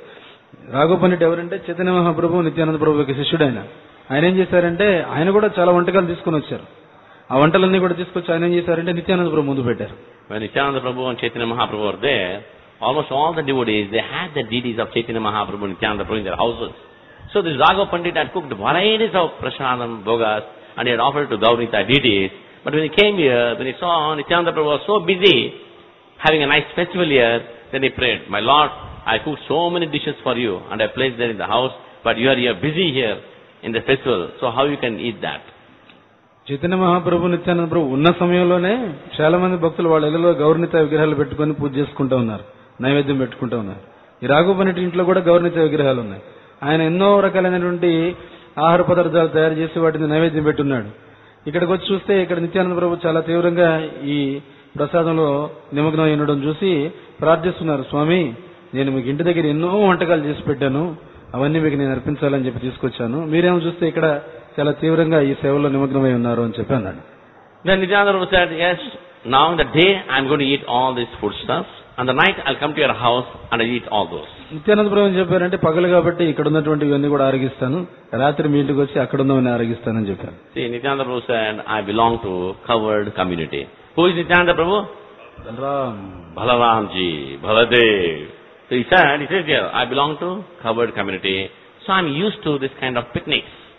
రాఘవ పండిట్ ఎవరంటే చైతన్య మహాప్రభు నిత్యానంద ప్రభు యొక్క శిష్యుడు ఆయన ఆయన ఏం చేశారంటే ఆయన కూడా చాలా వంటకాలు తీసుకొని వచ్చారు ఆ వంటలన్నీ కూడా తీసుకొచ్చి ఆయన ఏం చేశారంటే నిత్యానంద ప్రభు ముందు పెట్టారు When Nityananda Prabhu and Chaitanya Mahaprabhu were there, almost all the devotees, they had the deities of Chaitanya Mahaprabhu and Nityananda Prabhu in their houses. So this Raghav Pandit had cooked varieties of prasadam, bogas, and he had offered to Gaurita deities. But when he came here, when he saw Nityananda Prabhu was so busy having a nice festival here, then he prayed, My Lord, I cooked so many dishes for you and I placed them in the house, but you are here busy here in the festival, so how you can eat that? Chaitanya మహాప్రభు నిత్యానంద ప్రభు ఉన్న సమయంలోనే చాలా మంది భక్తులు వాళ్ళ ఇళ్లలో గౌరవనీత విగ్రహాలు పెట్టుకొని పూజ చేసుకుంటూ ఉన్నారు నైవేద్యం పెట్టుకుంటూ ఉన్నారు ఈ రాఘవ పండిట్ ఇంట్లో కూడా గౌరవనీత విగ్రహాలు ఉన్నాయి ఆయన ఎన్నో రకాలైనటువంటి ఆహార పదార్థాలు తయారు చేసి వాటిని నైవేద్యం పెట్టున్నాడు ఇక్కడికి వచ్చి చూస్తే ఇక్కడ నిత్యానంద ప్రభు చాలా తీవ్రంగా ఈ ప్రసాదంలో నిమగ్నం అయి ఉండడం చూసి ప్రార్థిస్తున్నారు స్వామి నేను మీకు ఇంటి దగ్గర ఎన్నో వంటకాలు చేసి పెట్టాను అవన్నీ మీకు నేను అర్పించాలని చెప్పి తీసుకొచ్చాను మీరేమో చూస్తే ఇక్కడ చాలా తీవ్రంగా ఈ సేవలో నిమగ్నమై ఉన్నారు అని చెప్పి అన్నాడు Then Nityananda Prabhu said, Yes, now in the day I'm going to eat all these foodstuffs, and the night I'll come to your house and I'll eat all those. Nityananda ప్రభు ఏం చెప్పారంటే పగలు కాబట్టి ఇక్కడ ఉన్నటువంటి ఇవన్నీ కూడా ఆరగిస్తాను రాత్రి మీ ఇంటికి వచ్చి అక్కడ ఉన్నవన్నీ ఆరగిస్తానని చెప్పారు See, Nityananda Prabhu said, I belong to covered community. Who is Nityananda Prabhu? Balaram Balaramji, Baladev. So he said, he says here, I belong to covered community. So I'm used to this kind of picnics.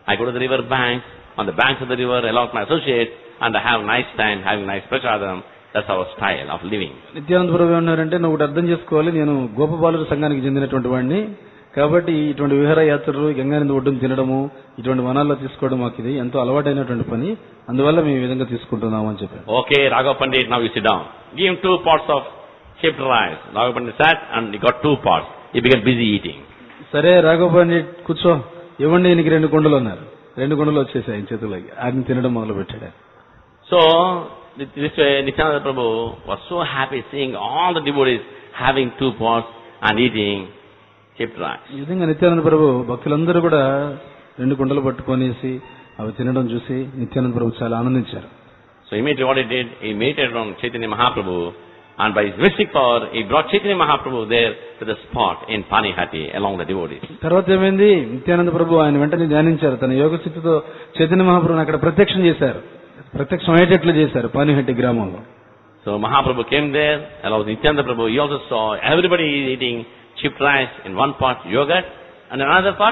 I go to the river banks, on the banks of the river, along with my associates, and I have nice time, having nice prasadam. That's our style of living. Nityananda ప్రభు ఏమన్నారంటే నువ్వు ఒకటి అర్థం చేసుకోవాలి నేను గోపబాలుర సంఘానికి చెందినటువంటి వాడిని కాబట్టి ఇటువంటి విహార యాత్రలు గంగానది ఒడ్డును తినడము ఇటువంటి వనాల్లో తీసుకోవడం మాకు ఇది ఎంతో అలవాటైనటువంటి పని అందువల్ల మేము ఈ విధంగా తీసుకుంటున్నాము అని చెప్పారు Okay, Raghav Pandit, now you sit down. Give him two pots of chipped rice. Raghav Pandit sat and he got two pots. He began busy eating. సరే రాఘవ పండిట్ కూర్చో ఇవ్వండి ఈయనకి రెండు కుండలు అన్నారు రెండు కుండలు వచ్చేసాయి ఆయన చేతులకి ఆయన తినడం మొదలు పెట్టాడు ఆయన. So, th- this way, Nityananda Prabhu was so happy seeing all the devotees having two pots and eating chipped rice. ఈ విధంగా నిత్యానంద ప్రభు భక్తులందరూ కూడా రెండు కుండలు పట్టుకొనేసి అవి తినడం చూసి నిత్యానంద ప్రభు చాలా ఆనందించారు So immediately what he did, he meditated on Chaitanya Mahaprabhu and by his mystic power, he brought Chaitanya Mahaprabhu there to the spot in Panihati along the devotees. తర్వాత ఏమైంది నిత్యానంద ప్రభు ఆయన వెంటనే ధ్యానించారు తన యోగ స్థితితో చైతన్య మహాప్రభుని అక్కడ ప్రత్యక్షం చేశారు ప్రత్యక్షం అయ్యేటట్లు చేశారు పానిహట్టి గ్రామంలో So Mahaprabhu came there along with Nityananda Prabhu. He also saw everybody is eating chipped rice in one pot yogurt and another pot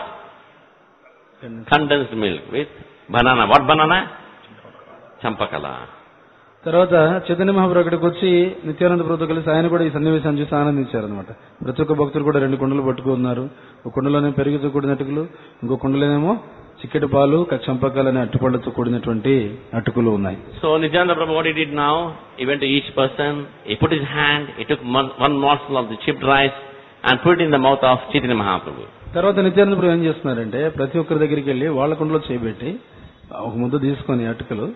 condensed milk with banana. What banana? Champakala. తర్వాత చైతన్య మహాప్రభు అక్కడికి వచ్చి నిత్యానంద ప్రభుతో కలిసి ఆయన కూడా ఈ సన్నివేశాన్ని చూసి ఆనందించారు అనమాట ప్రతి ఒక్క భక్తులు కూడా రెండు కుండలు పట్టుకున్నారు ఒక కుండలోనే పెరుగుతో కూడిన అటుకులు ఇంకో కుండలోనేమో చిక్కటి పాలు చంపకాలు అనే అట్టుపళ్ళతో కూడినటువంటి అటుకులు ఉన్నాయి So Nityananda Prabhu, what he did now, he went to each person, he put his hand, he took one, one morsel of the chipped rice and put it in the mouth of Chaitanya Mahaprabhu. తర్వాత నిత్యానంద ప్రభు ఏం చేస్తున్నారంటే ప్రతి ఒక్కరి దగ్గరికి వెళ్ళి వాళ్ళ కుండలో చేయబెట్టి ఒక ముద్ద తీసుకొని అటుకలు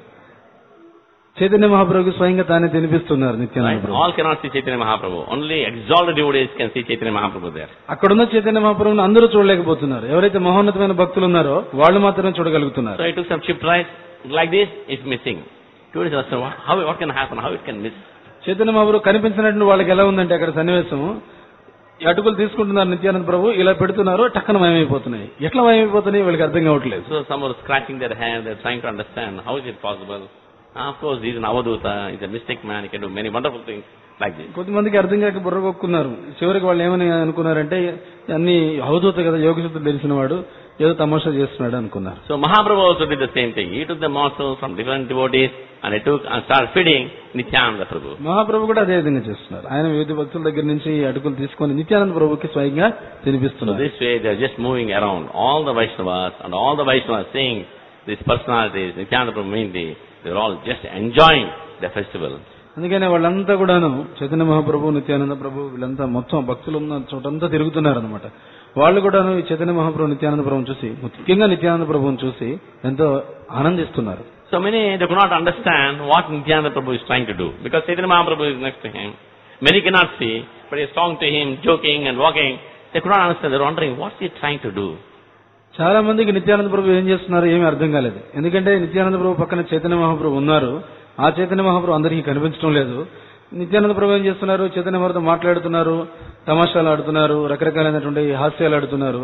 చైతన్య మహాప్రభుకి స్వయంగా తానే తినిపిస్తున్నారు Nityananda Right? Prabhu All cannot see Chaitanya Mahaprabhu. Only exalted devotees can see Chaitanya Mahaprabhu there. అక్కడున్న చైతన్య మహాప్రభుని అందరూ చూడలేకపోతున్నారు ఎవరైతే మహోన్నతమైన భక్తులు ఉన్నారో వాళ్ళు మాత్రమే చూడగలుగుతున్నారు So he took some chipped rice, like this, it's missing. Devotees asked, "What- how, what can happen? How it can miss? Chaitanya మహాప్రభు కనిపించినట్టు వాళ్ళకి ఎలా ఉందంటే అక్కడ సన్నివేశం ఈ అటుకులు తీసుకుంటున్నారు నిత్యానంద ప్రభు ఇలా పెడుతున్నారు టక్కన మయమైపోతున్నాయి ఎట్లా మయమైపోతున్నాయి వీళ్ళకి అర్థం కావట్లేదు So some were scratching their head, they're trying to understand, how is it possible? Ah, of course, he's an Avaduta, he's a mystic man, he can do many wonderful things like this. కొంతమందికి అర్థం కాక బుర్రగొక్కున్నారు చివరికి వాళ్ళు ఏమని అనుకున్నారంటే అన్ని అవధూత కదా యోగశుద్ధులు తెలిసిన వాడు ఏదో తమాషా చేస్తున్నాడు అనుకున్నారు So Mahaprabhu also did the same thing. He took the morsel from different devotees and he took and started feeding Nityananda Prabhu. మహాప్రభు కూడా అదే విధంగా చేస్తున్నారు ఆయన వివిధ భక్తుల దగ్గర నుంచి ఈ అటుకులు తీసుకొని నిత్యానంద ప్రభుకి స్వయంగా So తినిపిస్తున్నారు this way they're just moving around, all the Vaishnavas and all the Vaishnavas seeing these personalities, Nityananda Prabhu mainly, they're all just enjoying the festival. అందుకనే వాళ్ళంతా కూడాను చైతన్య మహాప్రభు నిత్యానంద ప్రభు వీళ్ళంతా మొత్తం భక్తులు ఉన్న చోటంతా తిరుగుతున్నారు అనమాట వాళ్ళు కూడాను ఈ చైతన్య మహాప్రభు నిత్యానంద ప్రభుని చూసి ముఖ్యంగా నిత్యానంద ప్రభుని చూసి ఎంతో ఆనందిస్తున్నారు So many, they could not understand what Nityananda Prabhu is trying to do. Because Chaitanya Mahaprabhu is next to him. Many cannot see, but he's talking to him, joking and walking. They could not understand. They're wondering, what's he trying to do? చాలా మందికి నిత్యానంద ప్రభు ఏం చేస్తున్నారో ఏమీ అర్థం కాలేదు ఎందుకంటే నిత్యానంద ప్రభు పక్కన చైతన్య మహాప్రభు ఉన్నారు ఆ చైతన్య మహాప్రభు అందరికీ కనిపించడం లేదు నిత్యానంద ప్రభు ఏం చేస్తున్నారు చైతన్య మహాప్రభు మాట్లాడుతున్నారు తమాషాలు ఆడుతున్నారు రకరకాలైనటువంటి హాస్యాలు ఆడుతున్నారు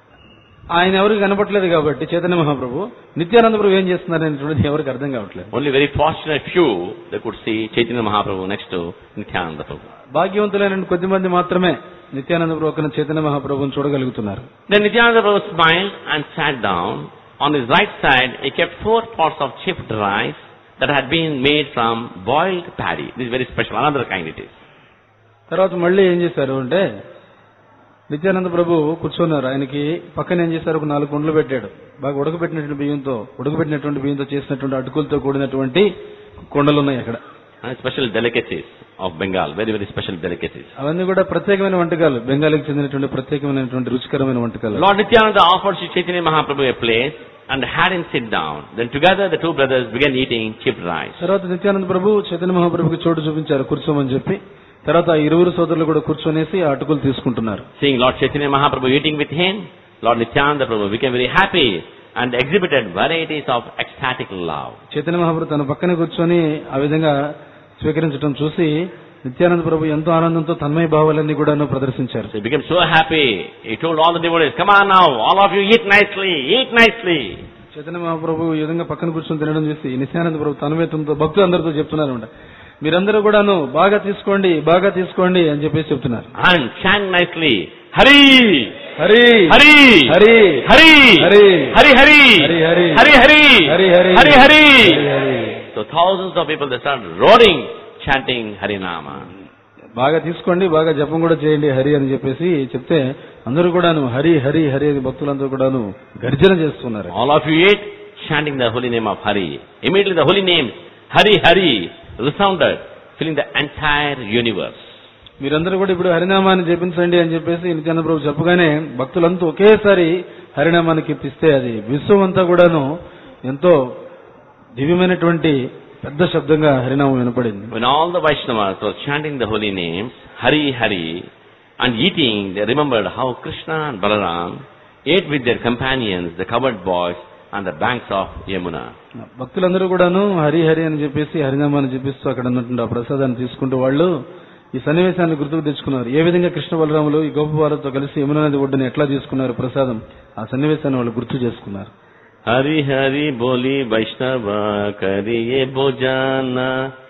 ఆయన ఎవరికి కనపట్లేదు కాబట్టి చైతన్య మహాప్రభు నిత్యానంద ప్రభు ఏం చేస్తున్నారు అనేటువంటిది ఎవరికి అర్థం కావట్లేదు Only very fortunate few, they could see Chaitanya Mahaprabhu next to Nityananda Prabhu. భాగ్యవంతులైన కొద్ది మంది మాత్రమే నిత్యానంద ప్రభు పక్కన Chaitanya మహాప్రభుని చూడగలుగుతున్నారు Then Nityananda Prabhu smiled and sat down. On his right side, he kept four pots of chipped rice that had been made from boiled paddy. This is very special, another kind it is. తర్వాత మళ్ళీ ఏం చేశారు అంటే నిత్యానంద ప్రభు కూర్చున్నారు ఆయనకి పక్కన ఏం చేశారు ఒక నాలుగు కుండలు పెట్టాడు బాగా ఉడకబెట్టినటువంటి బియ్యంతో ఉడకబెట్టినటువంటి బియ్యంతో చేసినటువంటి అటుకులతో కూడినటువంటి కుండలు ఉన్నాయి అక్కడ And special delicacies of Bengal, very, very special delicacies. అవన్నీ కూడా ప్రత్యేకమైన వంటకాలు బెంగాలీకి చెందినటువంటి ప్రత్యేకమైనటువంటి రుచికరమైన వంటకాలు Lord Nityananda offered Sri Chaitanya Mahaprabhu a place and had him sit down. Then together the two brothers began eating chipped rice. తర్వాత నిత్యానంద ప్రభు చైతన్య మహాప్రభుకి చోటు చూపించారు కూర్చోమని చెప్పి తర్వాత ఆ ఇరువురు సోదరులు కూడా కూర్చొనేసి ఆ అటుకులు తీసుకుంటున్నారు Seeing Lord Chaitanya Mahaprabhu eating with him, Lord Nityananda Prabhu became very happy and exhibited varieties of ecstatic love. Chaitanya మహాప్రభు తన పక్కన కూర్చొని ఆ విధంగా స్వీకరించడం చూసి నిత్యానంద ప్రభు ఎంతో ఆనందంతో తన్మయ భావాలన్నీ కూడా ప్రదర్శించారు So he became so happy. He told all the devotees, come on now, all of you eat nicely, eat nicely. Chaitanya మహాప్రభు ఈ విధంగా పక్కన కూర్చొని తినడం చూసి నిత్యానంద ప్రభు తన్మయత్వంతో భక్తులు అందరితో చెప్తున్నారు అనమాట మీరందరూ కూడాను బాగా తీసుకోండి బాగా తీసుకోండి అని చెప్పేసి చెప్తున్నారు And chant nicely, Hari, Hari Hari! Hari Hari! Hari! Hari! Hari! Hari, Hari! Hari! Hari! Hari Hari Hari! Hari! Hari Hari So thousands of people, they start roaring, chanting Harinama. బాగా తీసుకోండి బాగా జపం కూడా చేయండి హరి అని చెప్పేసి చెప్తే అందరూ కూడాను హరి హరి హరి అని భక్తులందరూ కూడాను గర్జన చేస్తున్నారు All of you ate, chanting the holy name of Hari. Immediately the holy name, Hari Hari, resounded, filling the entire universe. మీరందరూ కూడా ఇప్పుడు హరినామాన్ని జపించండి అని చెప్పేసి నిత్యానంద ప్రభు చెప్పగానే భక్తులంతా ఒకేసారి హరినామాన్ని కీర్తిస్తే అది విశ్వం అంతా కూడాను ఎంతో దివ్యమైనటువంటి పెద్ద శబ్దంగా హరినామం వినపడింది When all the Vaishnavas were chanting the holy names, Hari Hari, and eating, they remembered how Krishna and Balaram ate with their companions, the covered boys, on the banks of Yamuna. భక్తులందరూ కూడాను హరి హరి అని చెప్పేసి హరినామాన్ని జపిస్తూ అక్కడ ఉన్నటువంటి ఆ ప్రసాదాన్ని తీసుకుంటూ వాళ్ళు ఈ సన్నివేశాన్ని గుర్తుకు తెచ్చుకున్నారు ఏ విధంగా కృష్ణ బలరాములు ఈ గొప్ప వారితో కలిసి యమునా నది ఒడ్డుని ఎట్లా తీసుకున్నారు ప్రసాదం ఆ సన్నివేశాన్ని వాళ్ళు గుర్తు చేసుకున్నారు Hari Hari Boli Vaishnava Kariye Bojana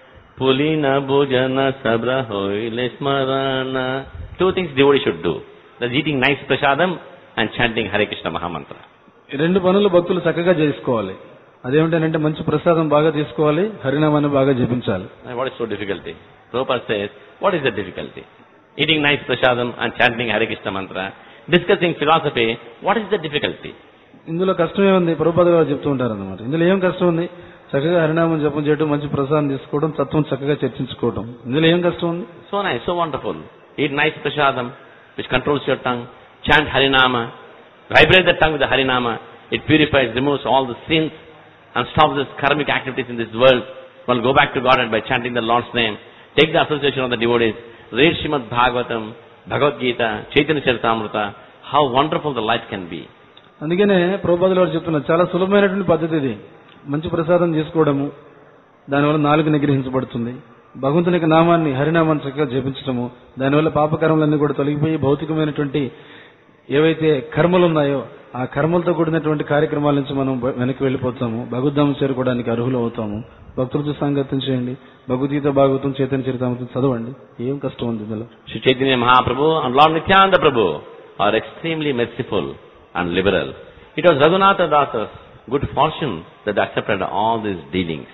Pulina Bojana Sabra Hoile Smarana Two things devotee should do. That's eating nice prasadam and chanting Hare Krishna Mahamantra. ఈ రెండు పనులు భక్తులు చక్కగా చేసుకోవాలి అదేమిటంటే మంచి ప్రసాదం బాగా తీసుకోవాలి హరినామాన్ని బాగా జపించాలి And What is so difficulty? Prabhupada says, what is the difficulty? Eating nice prasadam and chanting Hare Krishna mantra, discussing philosophy, what is the difficulty? ఇందులో కష్టం ఏముంది ప్రభుపాద గారు చెప్తూ ఉంటారు అనమాట ఇందులో ఏం కష్టం ఉంది చక్కగా హరినామం జపం చేయడం మంచి ప్రసాదం తీసుకోవడం తత్వం చక్కగా చర్చించుకోవడం ఇందులో ఏం కష్టం ఉంది So nice, so wonderful. Eat nice prasadam, which controls your tongue. Chant Harinama. Vibrate the tongue with the Harinama. It purifies, removes all the sins and stops this karmic activities in this world. One go back to God and by chanting the Lord's name. Take the association of the devotees. Read Srimad Bhagavatam, Bhagavad Gita, Chaitanya Charitamrita. How wonderful the life can be. అందుకనే ప్రభుపాదులు వారు చెప్తున్నారు చాలా సులభమైనటువంటి పద్ధతి ఇది మంచి ప్రసాదం చేసుకోవడము దానివల్ల నాలుగు నిగ్రహించబడుతుంది భగవంతుని యొక్క నామాన్ని హరినామాన్ని చక్కగా జపించడము దానివల్ల పాపకర్మలన్నీ కూడా తొలగిపోయి భౌతికమైనటువంటి ఏవైతే కర్మలు ఉన్నాయో ఆ కర్మలతో కూడినటువంటి కార్యక్రమాల నుంచి మనం బ- వెనక్కి వెళ్ళిపోతాము భగవద్ధామం చేరుకోవడానికి అర్హులు అవుతాము భక్తులతో సాంగత్యం చేయండి భగవద్గీత భాగవతం చైతన్య చరితామృతం చదవండి ఏం కష్టం ఉంది ఇందులో Sri Chaitanya Mahaprabhu and Lord Nityananda Prabhu are extremely merciful and liberal. It was Raghunatha Dasa's good fortune that they accepted all these dealings.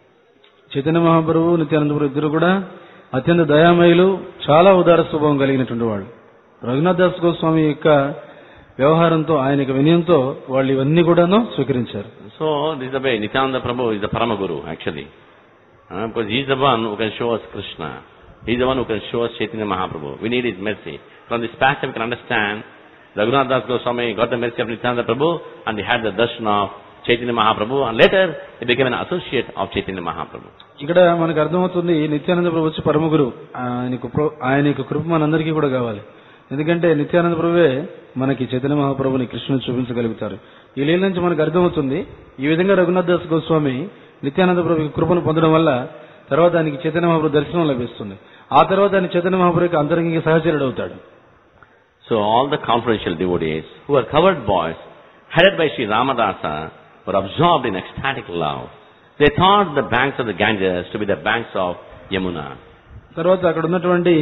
Chaitanya మహాప్రభు నిత్యానంద ప్రభు ఇద్దరు కూడా అత్యంత దయామయులు చాలా ఉదార స్వభావం కలిగినటువంటి వాళ్ళు రఘునాథ్ దాస్ గోస్వామి యొక్క వ్యవహారంతో ఆయన యొక్క వినయంతో వాళ్ళు ఇవన్నీ కూడాను స్వీకరించారు So this is the way Nityananda Prabhu is the Paramaguru actually. Uh, because he is the one who can show us Krishna. He is the one who can show us Chaitanya Mahaprabhu. We need his mercy. From this passage we can understand Raghunath Das Goswami got the mercy of Nityananda Prabhu and he had the darshan of Chaitanya Mahaprabhu and later he became an associate of Chaitanya Mahaprabhu. ఇక్కడ మనకు అర్థమవుతుంది నిత్యానంద ప్రభు వచ్చి పరమగురు ఆయనకు ప్ర- ఆయన యొక్క కృప మనందరికీ కూడా కావాలి ఎందుకంటే నిత్యానంద ప్రభువే మనకి చైతన్య మహాప్రభుని కృష్ణుని చూపించగలుగుతారు ఈ లీల నుంచి మనకు అర్థమవుతుంది ఈ విధంగా రఘునాథ్ దాస్ గోస్వామి నిత్యానంద ప్రభు యొక్క కృపను పొందడం వల్ల తర్వాత ఆయనకి చైతన్య మహాప్రభు దర్శనం లభిస్తుంది ఆ తర్వాత ఆయన చైతన్య మహాప్రభు యొక్క అంతరంగిక సహచరుడు అవుతాడు So all the confidential devotees who were covered boys, headed by Sri Ramadasa, were absorbed in ecstatic love. They thought the banks of the Ganges to be the banks of Yamuna. తర్వాత అక్కడ ఉన్నటువంటి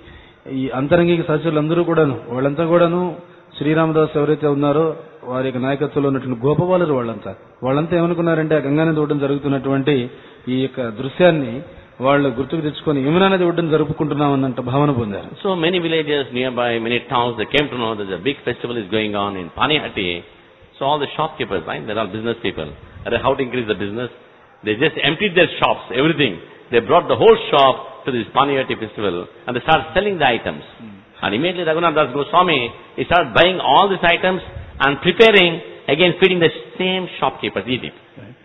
ఈ అంతరంగిక సహచరులు అందరూ కూడాను వాళ్ళంతా కూడాను శ్రీరామదాస్ ఎవరైతే ఉన్నారో వారి యొక్క నాయకత్వంలో ఉన్నటువంటి గోపబాలురు వాళ్ళంతా వాళ్ళంతా ఏమనుకున్నారంటే ఆ గంగానది ఒడ్డున జరుగుతున్నటువంటి ఈ యొక్క దృశ్యాన్ని వాళ్ళు గుర్తుకు తెచ్చుకొని యమునా నది ఒడ్డున జరుపుకుంటున్నామన్నంట భావన పొందారు So many villages nearby, many towns, they came to know that a big festival is going on in Panihati. So all the shopkeepers, right, they're all business people. And how to increase the business? They just emptied their shops, everything. They brought the whole shop to this Panihati festival and they started selling the items. And immediately Raghunath Das Goswami, he started buying all these items and preparing, again feeding the same shopkeepers, eat it.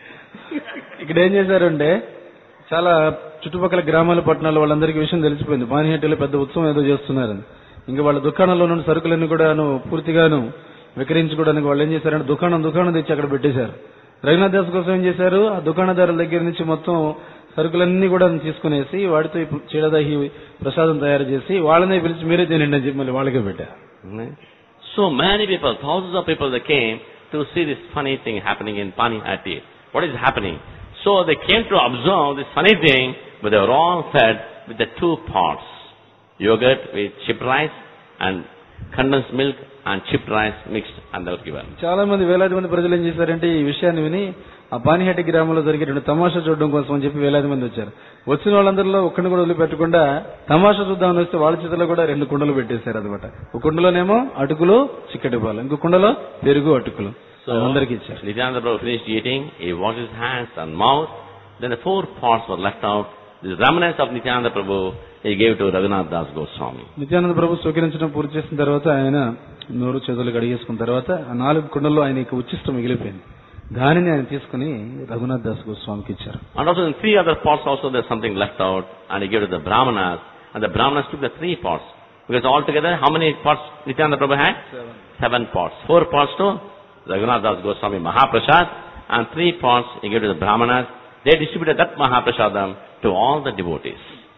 ఇక్కడ ఏం చేశారంటే చాలా చుట్టుపక్కల గ్రామాల పట్టణాల వాళ్ళందరికీ విషయం తెలిసిపోయింది పానిహట్టిలో పెద్ద ఉత్సవం ఏదో చేస్తున్నారని ఇంకా వాళ్ళ దుకాణంలో ఉన్న సరుకులన్నీ కూడాను పూర్తిగాను విక్రయించుకోవడానికి వాళ్ళు ఏం చేశారంటే దుకాణం దుకాణం తెచ్చి అక్కడ పెట్టేశారు రఘునాథ్ దాస్ కోసం ఏం చేశారు ఆ దుకాణదారుల దగ్గర నుంచి మొత్తం సరుకులన్నీ కూడా తీసుకునేసి వాటితో ఈ చీడదహి ప్రసాదం తయారు చేసి వాళ్ళనే పిలిచి మీరే తినండి అని చెప్పి మళ్ళీ వాళ్ళకే పెట్టారు Right? So many people, thousands of people that came to see this funny thing happening in Panihati. What is happening? So they came to observe this funny thing, but they were all fed with the two pots. Yogurt with chip rice and condensed milk and chipped rice mixed and they were given. చాలా మంది వేలాది మంది ప్రజలు ఏం చేశారంటే ఈ విషయాన్ని విని ఆ పానిహట్టి గ్రామంలో జరిగేటువంటి తమాషా చూడడం కోసం అని చెప్పి వేలాది మంది వచ్చారు వచ్చిన వాళ్ళందరిలో ఒక్కడిని కూడా వదిలిపెట్టకుండా తమాషా చూద్దామని వస్తే వాళ్ళ చేతిలో కూడా రెండు కుండలు పెట్టేశారు అనమాట ఒక కుండలోనేమో అటుకులు చిక్కటి పాలు ఇంకో కుండలో పెరుగు అటుకులు అందరికి ఇచ్చారు Nityananda Prabhu finished eating, he washed his hands and mouth, then the four pots were left out. The remnants of Nityananda Prabhu he gave to Raghunath Das Goswami. Nityananda ప్రభు స్వీకరించడం పూర్తి చేసిన తర్వాత ఆయన నోరు చేతులు కడిగేసుకున్న తర్వాత ఆ నాలుగు కుండల్లో ఆయన ఇక ఉచ్చిష్టం మిగిలిపోయింది దానిని ఆయన తీసుకుని రఘునాథ్ దాస్ గోస్వామికి ఇచ్చారు And also in three other pots also there's something left out and he gave to the Brahmanas and the Brahmanas took the three pots. Because altogether how many pots Nityananda Prabhu had? Seven pots. Four pots to Raghunath Das Goswami Mahaprasad and three pots he gave to the Brahmanas. They distributed that Mahaprasadam to all the devotees.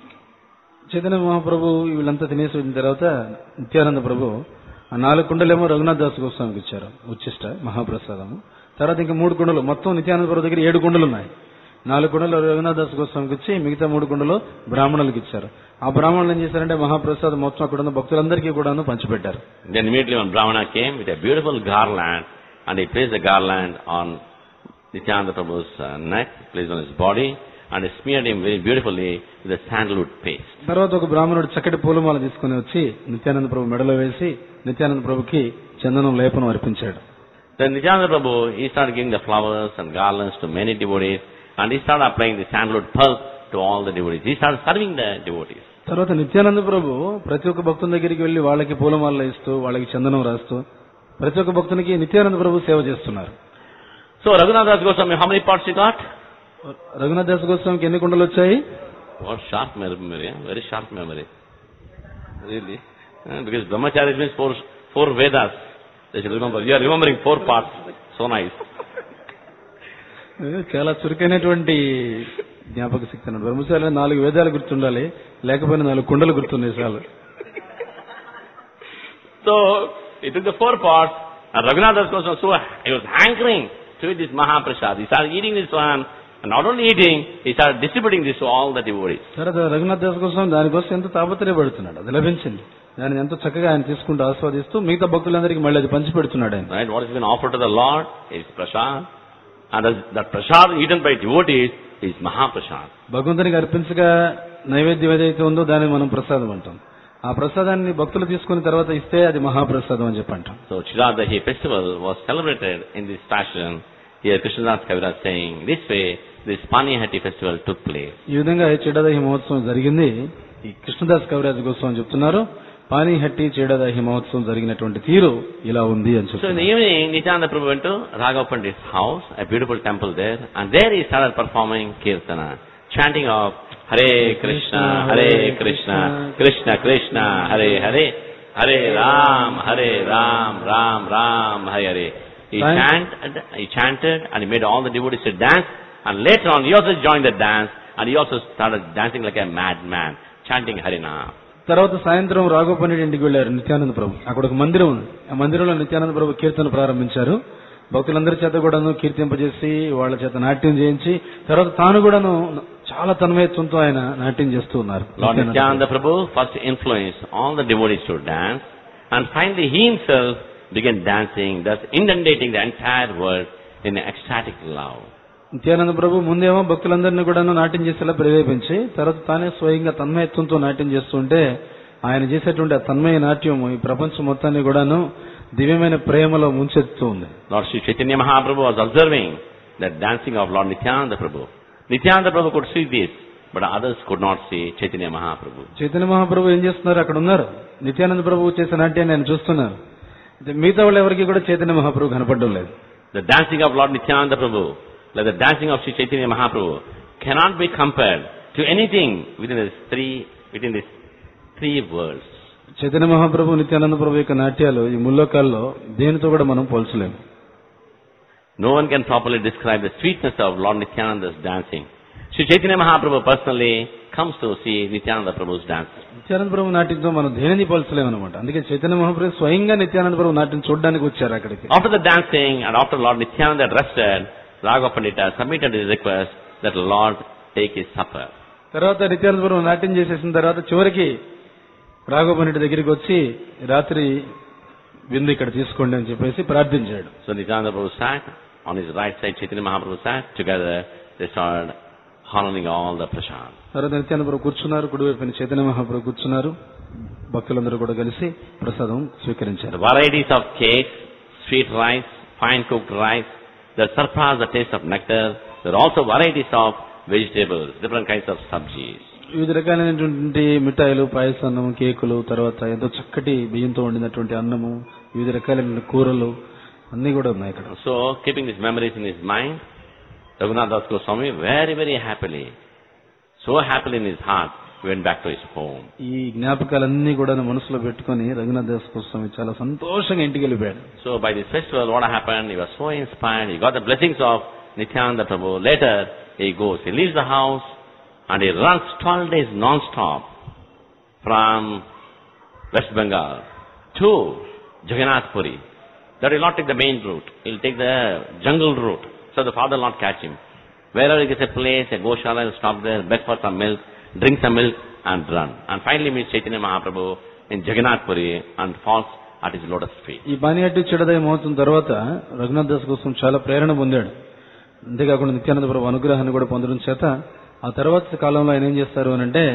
Chaitanya మహాప్రభు వీళ్ళంతా తినేసి వచ్చిన తర్వాత నిత్యానంద ప్రభు ఆ నాలుగు కుండలేమో రఘునాథ్ దాస్ గోస్వామికి ఇచ్చారు ఉచ్చిష్ట మహాప్రసాదము తర్వాత ఇంకా మూడు కుండలు మొత్తం నిత్యానంద ప్రభు దగ్గర ఏడు కుండలు ఉన్నాయి నాలుగు కుండలు రఘునాథ్ దాస్ గోస్వామికి ఇచ్చి మిగతా మూడు కుండలు బ్రాహ్మణులకు ఇచ్చారు ఆ బ్రాహ్మణులు ఏం చేశారంటే మహాప్రసాదం మొత్తం అక్కడ ఉన్న భక్తులందరికీ కూడాను పంచిపెట్టారు Then immediately one Brahmana came with a beautiful garland and he placed the garland on Nityananda Prabhu's uh, neck, placed on his body and he smeared him very beautifully with a sandalwood paste. తర్వాత ఒక బ్రాహ్మణుడు చక్కటి పూలమాల తీసుకుని వచ్చి నిత్యానంద ప్రభు మెడలో వేసి నిత్యానంద ప్రభుకి చందనం లేపనం అర్పించాడు Then Nityananda Prabhu, he started giving the flowers and garlands to many devotees and he started applying the sandalwood pulp to all the devotees. He started serving the devotees. తర్వాత నిత్యానంద ప్రభు ప్రతి ఒక్క భక్తుని దగ్గరికి వెళ్లి వాళ్ళకి పూలమాల ఇస్తూ వాళ్ళకి చందనం రాస్తూ ప్రతి ఒక్క భక్తునికి నిత్యానంద ప్రభు సేవ చేస్తున్నారు So Raghunath Das Goswami, how many pots he got? Raghunath Das గోస్వామికి ఎన్ని కుండలు వచ్చాయి What sharp memory, eh? very sharp memory. Really? Eh, Because brahmacharya means four, four Vedas. They should remember. You are remembering four parts. So nice. చాలా చురుకైనటువంటి జ్ఞాపక శక్తి అన్నాడు బ్రహ్మచారి నాలుగు వేదాలు గుర్తుండాలి లేకపోయినా నాలుగు కుండలు గుర్తున్నాయి చాలు So, he took the four parts, and Raghunath Das Goswami, so he was hankering to eat this Mahaprasad. He started eating this one, and not only eating, he started distributing this to all the devotees. తర్వాత రఘునాథ్ దాస్ గోస్వామి దానికోసం ఎంతో తాపత్రయపడుతున్నాడు అది లభించింది దాన్ని ఎంతో చక్కగా ఆయన తీసుకుంటూ ఆస్వాదిస్తూ మిగతా భక్తులందరికీ మళ్ళీ అది పంచిపెడుతున్నాడు ఆయన Right? What has been offered to the Lord is prasad, and as that prasad eaten by devotees is Mahaprasad. భగవంతునికి అర్పించగా నైవేద్యం ఏదైతే ఉందో దాన్ని మనం ప్రసాదం అంటాం ఆ ప్రసాదాన్ని భక్తులు తీసుకున్న తర్వాత ఇస్తే అది మహాప్రసాదం అని చెప్పి అంటాం So Chiradahi festival was celebrated in this fashion. Here Krishnadas Kaviraj saying, this way, this Panihati festival took place. ఈ విధంగా చెడదహి మహోత్సవం జరిగింది ఈ కృష్ణదాస్ కవిరాజ్ గోస్వామి చెప్తున్నారు పానీహట్టి చెడదహి మహోత్సవం జరిగినటువంటి తీరు ఇలా ఉంది అని So in the చెప్తున్నారు evening, Nityananda Prabhu went to Raghav Pandit's house, a beautiful temple there, and there he started performing Kirtana, chanting of Hare Krishna, Hare Krishna, Krishna Krishna, Hare Hare, Hare Ram, Hare Ram, Ram Ram, Hare Hare. He Thank- chanted, he chanted, and he made all the devotees to dance, and later on he also joined the dance, and he also started dancing like a madman, chanting Harinam. తర్వాత సాయంత్రం రాఘవపల్లి ఇంటికి వెళ్లారు నిత్యానంద ప్రభు అక్కడ ఒక మందిరం ఉంది ఆ మందిరంలో నిత్యానంద ప్రభు కీర్తన ప్రారంభించారు భక్తులందరి చేత కూడాను కీర్తింపజేసి వాళ్ళ చేత నాట్యం చేయించి తర్వాత తాను కూడాను చాలా తన్మయత్వంతో ఆయన నాట్యం చేస్తూ ఉన్నారు Lord Nityananda Prabhu first influenced all the devotees to dance, and finally he himself began dancing, thus inundating the entire world in ecstatic love. Nityananda ప్రభు ముందేమో భక్తులందరినీ కూడాను నాట్యం చేసేలా ప్రేరేపించి తర్వాత తానే స్వయంగా తన్మయత్వంతో నాట్యం చేస్తుంటే ఆయన చేసేటువంటి ఆ తన్మయ నాట్యం ఈ ప్రపంచం మొత్తాన్ని కూడాను దివ్యమైన ప్రేమలో ముంచెత్తుతూ ఉంది Lord Sri Chaitanya Mahaprabhu was observing the dancing of Lord Nityananda Prabhu. Nityananda Prabhu could see this, but others could not see Chaitanya Mahaprabhu. Chaitanya మహాప్రభు ఏం చేస్తున్నారు అక్కడ ఉన్నారు నిత్యానంద ప్రభు చేసే నాట్యాన్ని ఆయన చూస్తున్నారు అయితే మిగతా వాళ్ళు ఎవరికి కూడా చైతన్య మహాప్రభు కనపడడం లేదు The dancing of Lord Nityananda Prabhu, like the dancing of Sri Chaitanya Mahaprabhu, cannot be compared to anything within these three, within these three worlds. Chaitanya మహాప్రభు నిత్యానంద ప్రభు యొక్క నాట్యాలు ఈ ముల్లోకాల్లో దేనితో కూడా మనం పోల్చలేము No one can properly describe the sweetness of Lord Nityananda's dancing. Sri Chaitanya Mahaprabhu personally comes to see Nityananda Prabhu's dance. Nityananda ప్రభు నాట్యంతో మనం దేనిని పోల్చలేము అనమాట అందుకే చైతన్య మహాప్రభు స్వయంగా నిత్యానంద ప్రభు నాట్యం చూడడానికి వచ్చారు అక్కడికి After the dancing and after Lord Nityananda had rested, Raghav Pandita submitted his request that Lord take his supper. తర్వాత నిత్యానంద ప్రభు నాట్యం చేసేసిన తర్వాత చివరికి రాఘవ పండిట్ దగ్గరికి వచ్చి రాత్రి విందు ఇక్కడ తీసుకోండి అని చెప్పేసి ప్రార్థించాడు So Nityananda Prabhu sat, on his right side Chaitanya Mahaprabhu sat, together they started honoring all the prasad. తర్వాత నిత్యానంద ప్రభు కూర్చున్నారు కుడివైపున చైతన్య మహాప్రభు కూర్చున్నారు భక్తులందరూ కూడా కలిసి ప్రసాదం స్వీకరించారు The varieties of cakes, sweet rice, fine cooked rice, that surpass the taste of nectar. There are also varieties of vegetables, different kinds of sabjis. వివిధ రకాలైనటువంటి మిఠాయిలు పాయసాన్నము కేకులు తర్వాత ఎంతో చక్కటి బియ్యంతో వండినటువంటి అన్నము వివిధ రకాలైన కూరలు అన్ని కూడా ఉన్నాయి ఇక్కడ So, keeping these memories in his mind, Raghunath Das Goswami very, very happily, so happily in his heart, went back to his home. ఈ జ్ఞాపకాలన్నీ కూడా మనసులో పెట్టుకొని రఘునాథ్ దాస్ కోసం చాలా సంతోషంగా ఇంటికి వెళ్ళిపోయాడు So, by this festival, what happened? He was so inspired. He got the blessings of Nityananda Prabhu. Later, he goes, he leaves the house, and he runs 12 days non-stop from West Bengal to Jagannath Puri. That will not take the main route. He'll take the jungle route. So the father will not catch him. Wherever he gets a place, a goshala, he'll stop there, beg for some milk, drink some milk, and run. And finally meets Chaitanya Mahaprabhu in Jagannath Puri and falls at his lotus feet. ఈ బానియాటి చెడదయం అవుతున్న తర్వాత రఘునాథ్ దాస్ కోసం చాలా ప్రేరణ పొందాడు అంతేకాకుండా నిత్యానంద ప్రభు అనుగ్రహాన్ని కూడా పొందడం చేత ఆ తర్వాత కాలంలో ఆయన ఏం చేస్తారు అని అంటే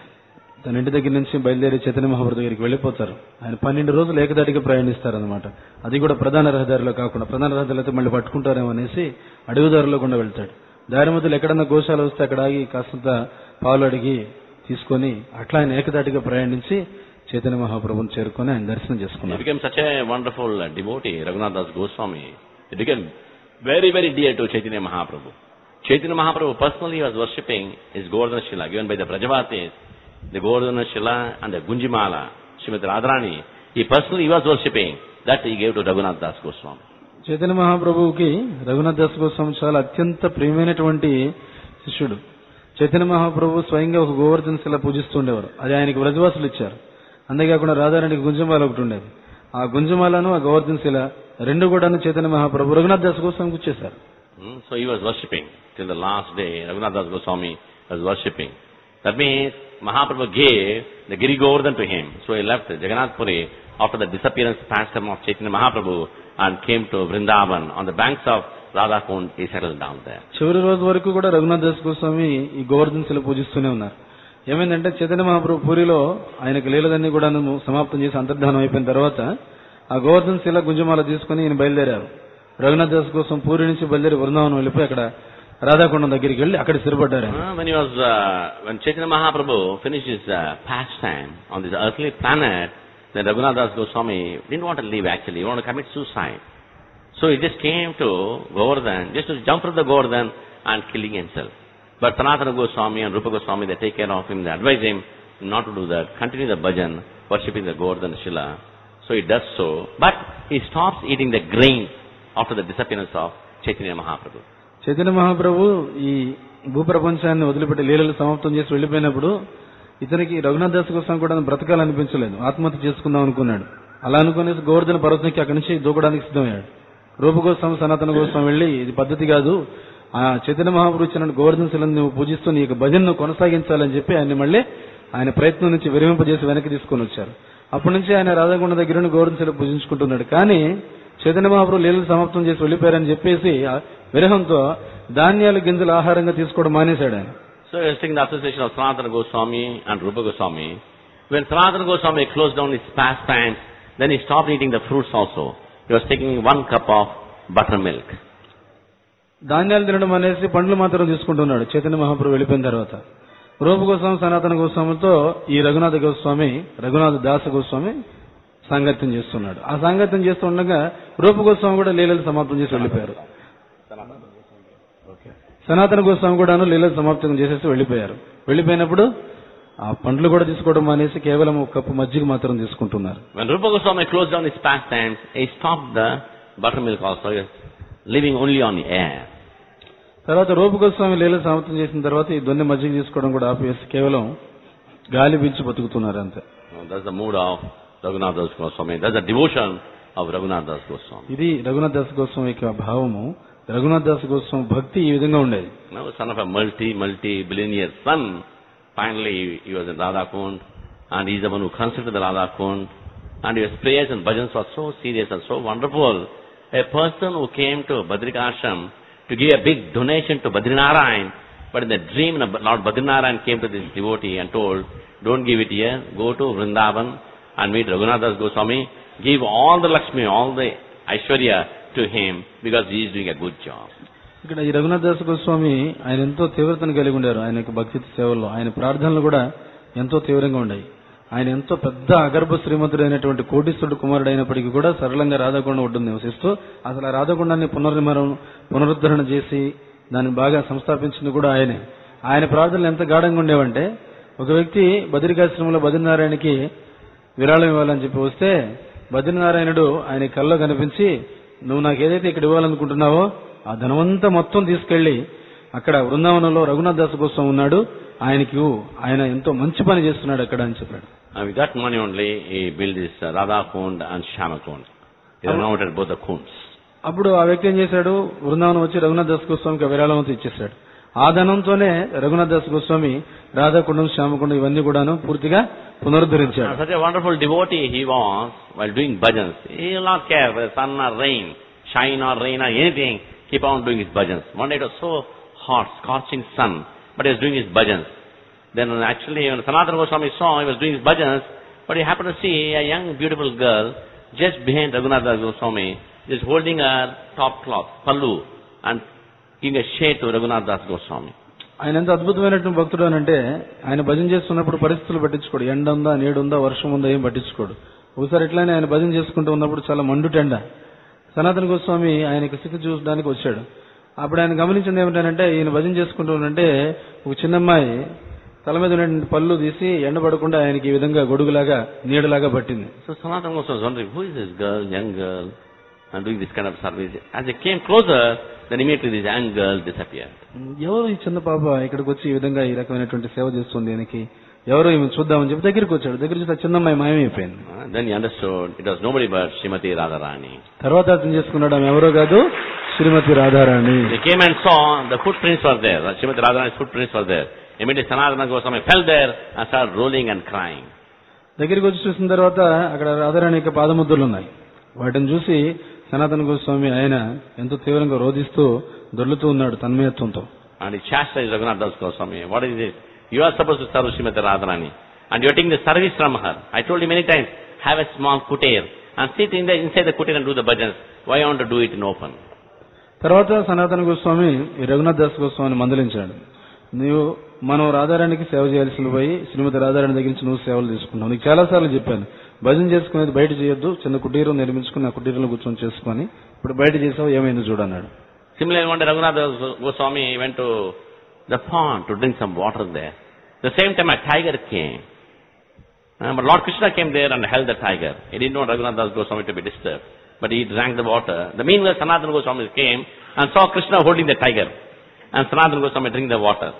తన ఇంటి దగ్గర నుంచి బయలుదేరి చైతన్య మహాప్రభు దగ్గరికి వెళ్ళిపోతారు ఆయన పన్నెండు రోజులు ఏకదాటిగా ప్రయాణిస్తారు అనమాట అది కూడా ప్రధాన రహదారిలో కాకుండా ప్రధాన రహదారిలో అయితే మళ్ళీ పట్టుకుంటారేమో అనేసి అడవిదారిలో గుండా వెళ్తాడు దారి మధ్యలో ఎక్కడన్నా గోశాల వస్తే అక్కడ ఆగి కాస్తంత పాలు అడిగి తీసుకొని అట్లా ఆయన ఏకదాటిగా ప్రయాణించి చైతన్య మహాప్రభుని చేరుకొని ఆయన దర్శనం He చేసుకున్నారు became such a wonderful uh, devotee, Raghunath Das Goswami. He became very, very dear to Chaitanya Mahaprabhu. Chaitanya Mahaprabhu personally was worshipping his Govardhana Shila given by the Brajavatis, the Govardhana Shila and the Gunjimala, Srimati Radharani. He personally was worshipping. That he gave to Raghunath Das Goswami. Chaitanya మహాప్రభువుకి Raghunath Das కోసం చాలా అత్యంత ప్రియమైనటువంటి శిష్యుడు చైతన్య మహాప్రభు స్వయంగా ఒక గోవర్ధన శిల పూజిస్తుండేవారు అది ఆయనకి వ్రజవాసులు ఇచ్చారు అంతేకాకుండా రాధారానికి గుంజమాల ఒకటి ఉండేది ఆ గుంజమాలను ఆ గోవర్ధన శిల రెండు కూడా చైతన్య మహాప్రభు రఘునాథ్ దాస్ కోసం ఇచ్చేశారు Hmm, So he was worshipping till the last day. Raghunath Das Goswami was worshipping. That means Mahaprabhu gave the Giri Govardhan to him. So he left Jagannath Puri after the disappearance pastime of Chaitanya Mahaprabhu and came to Vrindavan. On the banks of Radha Kund, he settled down there. చివరి రోజు వరకు కూడా రఘునాథ్ దాస్ గోస్వామి ఈ గోవర్ధన శిల పూజిస్తూనే ఉన్నారు ఏమైందంటే చైతన్య మహాప్రభు పూరిలో ఆయనకు లీలదన్నీ కూడా సమాప్తం చేసి అంతర్ధానం అయిపోయిన తర్వాత ఆ గోవర్ధన శిల గుంజమాల తీసుకుని ఈయన బయలుదేరారు రఘునాథ్ దాస్ కోసం పూరి నుంచి బయలుదేరి బృందావనం వెళ్ళిపోయి అక్కడ రాధాకొండం దగ్గరికి వెళ్ళి అక్కడ స్థిరపడ్డారు ఆయన. Uh, when he was, uh, when Chaitanya Mahaprabhu finished his uh, pastime on this earthly planet, then Raghunath Das Goswami didn't want to live actually. He wanted to commit suicide. So he just came to Govardhan, just to jump from the Govardhan and killing himself. But Sanatana Goswami and Rupa Goswami, they take care of him, they advise him not to do that, continue the bhajan, worshipping the Govardhan Shila. So he does so, but he stops eating the grains after the disappearance of Chaitanya Mahaprabhu. Chaitanya మహాప్రభు ఈ భూప్రపంచాన్ని వదిలిపెట్టి లీలలు సమాప్తం చేసి వెళ్ళిపోయినప్పుడు ఇతనికి రఘునాథ్ దాస్ కోసం కూడా బ్రతకాలనిపించలేదు ఆత్మహత్య చేసుకుందాం అనుకున్నాడు అలా అనుకునేసి గోవర్ధన పర్వతంకి అక్కడి నుంచి దూకడానికి సిద్ధమయ్యాడు రూపగోస్వామి సనాతన గోస్వామి వెళ్ళి ఇది పద్ధతి కాదు ఆ చైతన్య మహాప్రభు ఇచ్చిన గోవర్ధన శిలను నువ్వు పూజిస్తూ నీ యొక్క భజనను కొనసాగించాలని చెప్పి ఆయన మళ్ళీ ఆయన ప్రయత్నం నుంచి విరమింపజేసి వెనక్కి తీసుకొని వచ్చారు అప్పటి నుంచి ఆయన రాధాకొండ దగ్గర నుండి గోవర్ధన శిల పూజించుకుంటున్నాడు కానీ చైతన్య మహాప్రభు లీలలు సమాప్తం చేసి వెళ్ళిపోయారని చెప్పేసి ఆ విరహంతో ధాన్యాలు గింజలు ఆహారంగా తీసుకోవడం మానేశాడు ఆయన So you think the association of Sanatana Goswami and Rupa Goswami, when Sanatana Goswami closed down his pastimes, then he stopped eating the fruits also. He was taking one cup of buttermilk. ధాన్యాలు తినడం అనేసి పండ్లు మాత్రం తీసుకుంటున్నాడు చైతన్య మహాప్రభు వెళ్ళిపోయిన తర్వాత రూప గోస్వామి సనాతన గోస్వామితో ఈ రఘునాథ గోస్వామి రఘునాథ దాస గోస్వామి సాంగత్యం చేస్తున్నాడు ఆ సాంగత్యం చేస్తుండగా రూప గోస్వామి కూడా లీలలు సమాప్తం చేసి వెళ్ళిపోయారు సనాతన గోస్వామి కూడాను లీలలు సమాప్తం చేసేసి వెళ్ళిపోయారు వెళ్ళిపోయినప్పుడు ఆ పండ్లు కూడా తీసుకోవడం మానేసి కేవలం ఒక కప్పు మజ్జిగ మాత్రం తీసుకుంటున్నారు When Rupa Goswami closed down his pastimes, he stopped the buttermilk also. He was living only on the air. తర్వాత రూప గోస్వామి లీలలు సమాప్తం చేసిన తర్వాత ఈ దొన్నె మజ్జిగ తీసుకోవడం కూడా ఆపేసి కేవలం గాలి పీల్చి బతుకుతున్నారు అంతే Now, that's the mood of Raghunath Das Goswami. That's the devotion of Raghunath Das Goswami. ఇది రఘునాథ్ దాస్ గోస్వామి యొక్క భావము రఘునాథ్ దాస్ గోస్వామి భక్తి ఈ విధంగా ఉండేది Now, son of a multi, multi-billionaire son, finally he was in Radha Kund, and he's the one who constructed the Radha Kund. and his prayers and bhajans were so serious and so wonderful. A person who came to Badrika Ashram to give a big donation to Badrinarayan, but in the dream Lord Badrinarayan came to this devotee and told, don't give it here, go to Vrindavan and meet Raghunathas Goswami, give all the Lakshmi, all the Aishwarya to him because he is doing a good job. ఇక్కడ ఈ రఘునాథ్ దాస్ గోస్వామి ఆయన ఎంతో తీవ్రతను కలిగి ఉండారు ఆయన యొక్క భక్తి సేవల్లో ఆయన ప్రార్థనలు కూడా ఎంతో తీవ్రంగా ఉన్నాయి ఆయన ఎంతో పెద్ద అగర్భ శ్రీమంతుడు అయినటువంటి కోటీశ్వరుడు కుమారుడు అయినప్పటికీ కూడా సరళంగా రాధకొండ ఒడ్డు నివసిస్తూ అసలు ఆ రాధకొండాన్ని పునర్నిర్మాణం పునరుద్ధరణ చేసి దాన్ని బాగా సంస్థాపించింది కూడా ఆయనే ఆయన ప్రార్థనలు ఎంత గాఢంగా ఉండేవంటే ఒక వ్యక్తి బద్రికాశ్రమంలో బద్రీనారాయణకి విరాళం ఇవ్వాలని చెప్పి వస్తే బద్రీనారాయణుడు ఆయన కల్లో కనిపించి నువ్వు నాకు ఏదైతే ఇక్కడ ఇవ్వాలనుకుంటున్నావో ఆ ధనమంతా మొత్తం తీసుకెళ్లి అక్కడ బృందావనంలో రఘునాథ్ దాస్ కోసం ఉన్నాడు ఆయనకి ఇవ్వు. ఆయన ఎంతో మంచి పని చేస్తున్నాడు అక్కడ అని చెప్పాడు And with that money only, he built this uh, Radha Kund and Shama Kund. He renovated both the kunds. అప్పుడు ఆ వ్యక్తి ఏం చేశాడు బృందావనం వచ్చి రఘునాథ్ దాస్ గోస్వామికి ఆ విరాళం అంతా ఇచ్చేశాడు ఆ ధనంతోనే రఘునాథ్ దాస్ గోస్వామి రాధాకుండం శ్యామకుండం ఇవన్నీ కూడాను పూర్తిగా పునరుద్ధరించాడు And such a wonderful devotee he was while doing bhajans. He will not care whether sun or rain, shine or rain or anything, keep on doing his bhajans. One day it was so hot, scorching sun, but he was doing his bhajans. Then actually when Sanatana Goswami saw he was doing his bhajans, but he happened to see a young beautiful girl just behind Raghunath Goswami, just holding her top cloth, pallu, and giving a shade to Raghunath Das Goswami. ఆయన ఎంత అద్భుతమైనటువంటి భక్తుడు అని అంటే ఆయన భజన చేస్తున్నప్పుడు పరిస్థితులు పట్టించుకోడు ఎండ ఉందా నీడు ఉందా వర్షం ఉందా ఏం పట్టించుకోడు ఒకసారి ఎట్లయినా ఆయన భజన చేసుకుంటూ ఉన్నప్పుడు చాలా మండుటెండ సనాతన గోస్వామి ఆయనకి స్థితి చూడడానికి వచ్చాడు అప్పుడు ఆయన గమనించింది ఏమిటంటే ఈయన భజన చేసుకుంటూ ఉంటే ఒక చిన్నమ్మాయి తల మీద ఉన్నటువంటి పళ్ళు తీసి ఎండబడకుండా ఆయనకి ఈ విధంగా గొడుగులాగా నీడలాగా పట్టింది So Sanatana Goswami was wondering, who is this girl, young girl, and doing this kind of service? As they came closer, then immediately this young girl disappeared. ఎవరు ఈ చిన్న పాప ఇక్కడికి వచ్చి ఈ విధంగా ఈ రకమైనటువంటి సేవ చేస్తుంది ఆయనకి ఎవరో ఈమె చూద్దామని చెప్పి దగ్గరికి వచ్చాడు దగ్గర చూస్తే ఆ చిన్నమ్మాయి మాయమైపోయింది Uh, then he understood it was nobody but Srimati Radharani. తర్వాత అర్థం చేసుకున్నాడు ఆమె ఎవరో కాదు శ్రీమతి Radharani They came and saw the footprints were there. Uh, Srimati Radharani's footprints were there. Immediately Sanatana Goswami fell there and started rolling and crying. దగ్గరికి వచ్చి చూసిన తర్వాత అక్కడ రాధారాణి యొక్క పాదముద్రలు ఉన్నాయి వాటిని చూసి సనాతన గోస్వామి ఆయన ఎంతో తీవ్రంగా రోధిస్తూ దొర్లుతూ ఉన్నాడు తన్మయత్వంతో And he chastised Raghunath Das Goswami. What is this? You are supposed to serve Srimati Radharani. And you are taking the service from her. I told you many times, have a small kutir and sit in the, inside the kutir and do the bhajans. Why you want to do it in open? తర్వాత సనాతన గోస్వామి ఈ రఘునాథ్ దాస్ గోస్వామిని మందలించాడు నువ్వు మనం రాధారాణికి సేవ చేయాల్సిన పోయి శ్రీమతి రాధారాణి దగ్గర నుంచి నువ్వు సేవలు తీసుకున్నావు నీకు చాలా సార్లు చెప్పాను భజన చేసుకునేది బయట చేయొద్దు చిన్న కుటీరం నిర్మించుకుని ఆ కుటీరంలో కూర్చొని చేసుకొని ఇప్పుడు బయట చేసావు ఏమైందో చూడన్నాడు Similarly, one day Raghunath Das Goswami went to the pond to drink some water there. The same time a tiger came. Uh, but Lord Krishna came there and held the tiger. He didn't want Raghunath Das Goswami to be disturbed. But he drank the water. The meanwhile Sanatana Goswami came and saw Krishna holding the tiger. And Sanatana Goswami drink the water.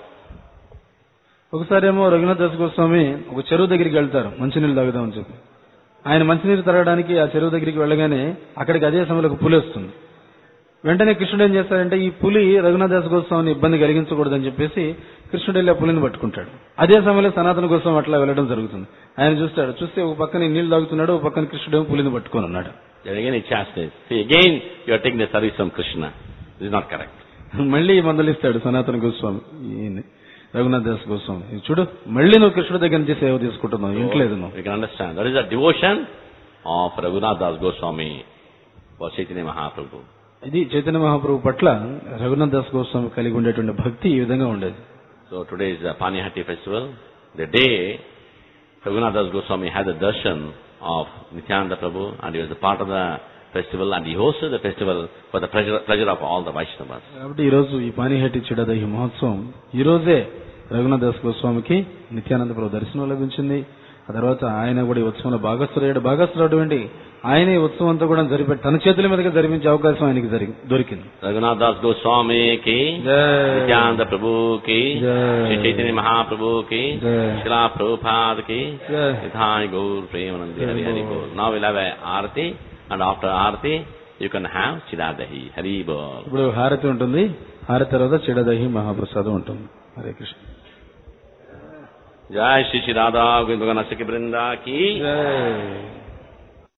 ఒకసారి ఏమో రఘునాథ్ దాస్ గోస్వామి ఒక చెరువు దగ్గరికి వెళ్తారు మంచినీళ్ళు తాగుదామని చెప్పి ఆయన మంచినీరు తాగడానికి ఆ చెరువు దగ్గరికి వెళ్ళగానే అక్కడికి అదే సమయంలో ఒక పులి వస్తుంది వెంటనే కృష్ణుడు ఏం చేస్తాడంటే ఈ పులి రఘునాథ్ దాస్ గోస్వామిని ఇబ్బంది కలిగించకూడదని చెప్పేసి కృష్ణుడు వెళ్ళి ఆ పులిని పట్టుకుంటాడు అదే సమయంలో సనాతన గోస్వామి అట్లా వెళ్ళడం జరుగుతుంది ఆయన చూస్తాడు చూస్తే ఒక పక్కన ఈ నీళ్లు తాగుతున్నాడు ఒక పక్కన కృష్ణుడు పులిని పట్టుకొని ఉన్నాడు Then again he chastised. See, again you are taking the service from Krishna. This is not correct. మళ్ళీ మందలిస్తాడు సనాతన గోస్వామి ఈయన్ని, రఘునాథ్ దాస్ గోస్వామి ఇది చూడు మళ్ళీ నువ్వు కృష్ణుడి దగ్గర నుంచి సేవ తీసుకుంటున్నావు ఇంట్లేదు నువ్వు We can understand. That is the devotion of Raghunath Das Goswami for Chaitanya Mahaprabhu. ఇది చైతన్య మహాప్రభు పట్ల రఘునాథ్ దాస్ గోస్వామి కలిగి ఉండేటువంటి భక్తి ఈ విధంగా ఉండేది So today is the Panihati festival. The day Raghunath Das Goswami had the darshan of Nityananda Prabhu and he was a part of the festival and he hosted the festival for the pleasure, pleasure of all the Vaishnavas. కాబట్టి ఈ రోజు ఈ పానీహట్టి చిడద ఈ మహోత్సవం ఈ రోజే రఘునాథ్ దాస్ గోస్వామికి నిత్యానంద ప్రభు దర్శనం లభించింది ఆ తర్వాత ఆయన కూడా ఈ ఉత్సవంలో భాగస్థుడయ్యాడు భాగస్థుడు అటువంటి ఆయన ఈ ఉత్సవం అంతా కూడా జరిపే తన చేతుల మీదుగా జరిపించే అవకాశం ఆయనకి జరిగి దొరికింది Raghunath Das Goswami ki, జై Nityananda Prabhu ki, Jai. Shri Chaitanya Mahaprabhu ki, Jai. Srila Prabhupada ki, జై Nithai Gaur Premanandi Hari Hari Bol. Now we'll have a Arati and after Arati you can have Chidadahi. Hari Bol. ఇప్పుడు హారతి ఉంటుంది హారతి తర్వాత చిడదహి మహాప్రసాదం ఉంటుంది హరే కృష్ణ जय Shri Shri Radha Govind Saki Brinda ki జై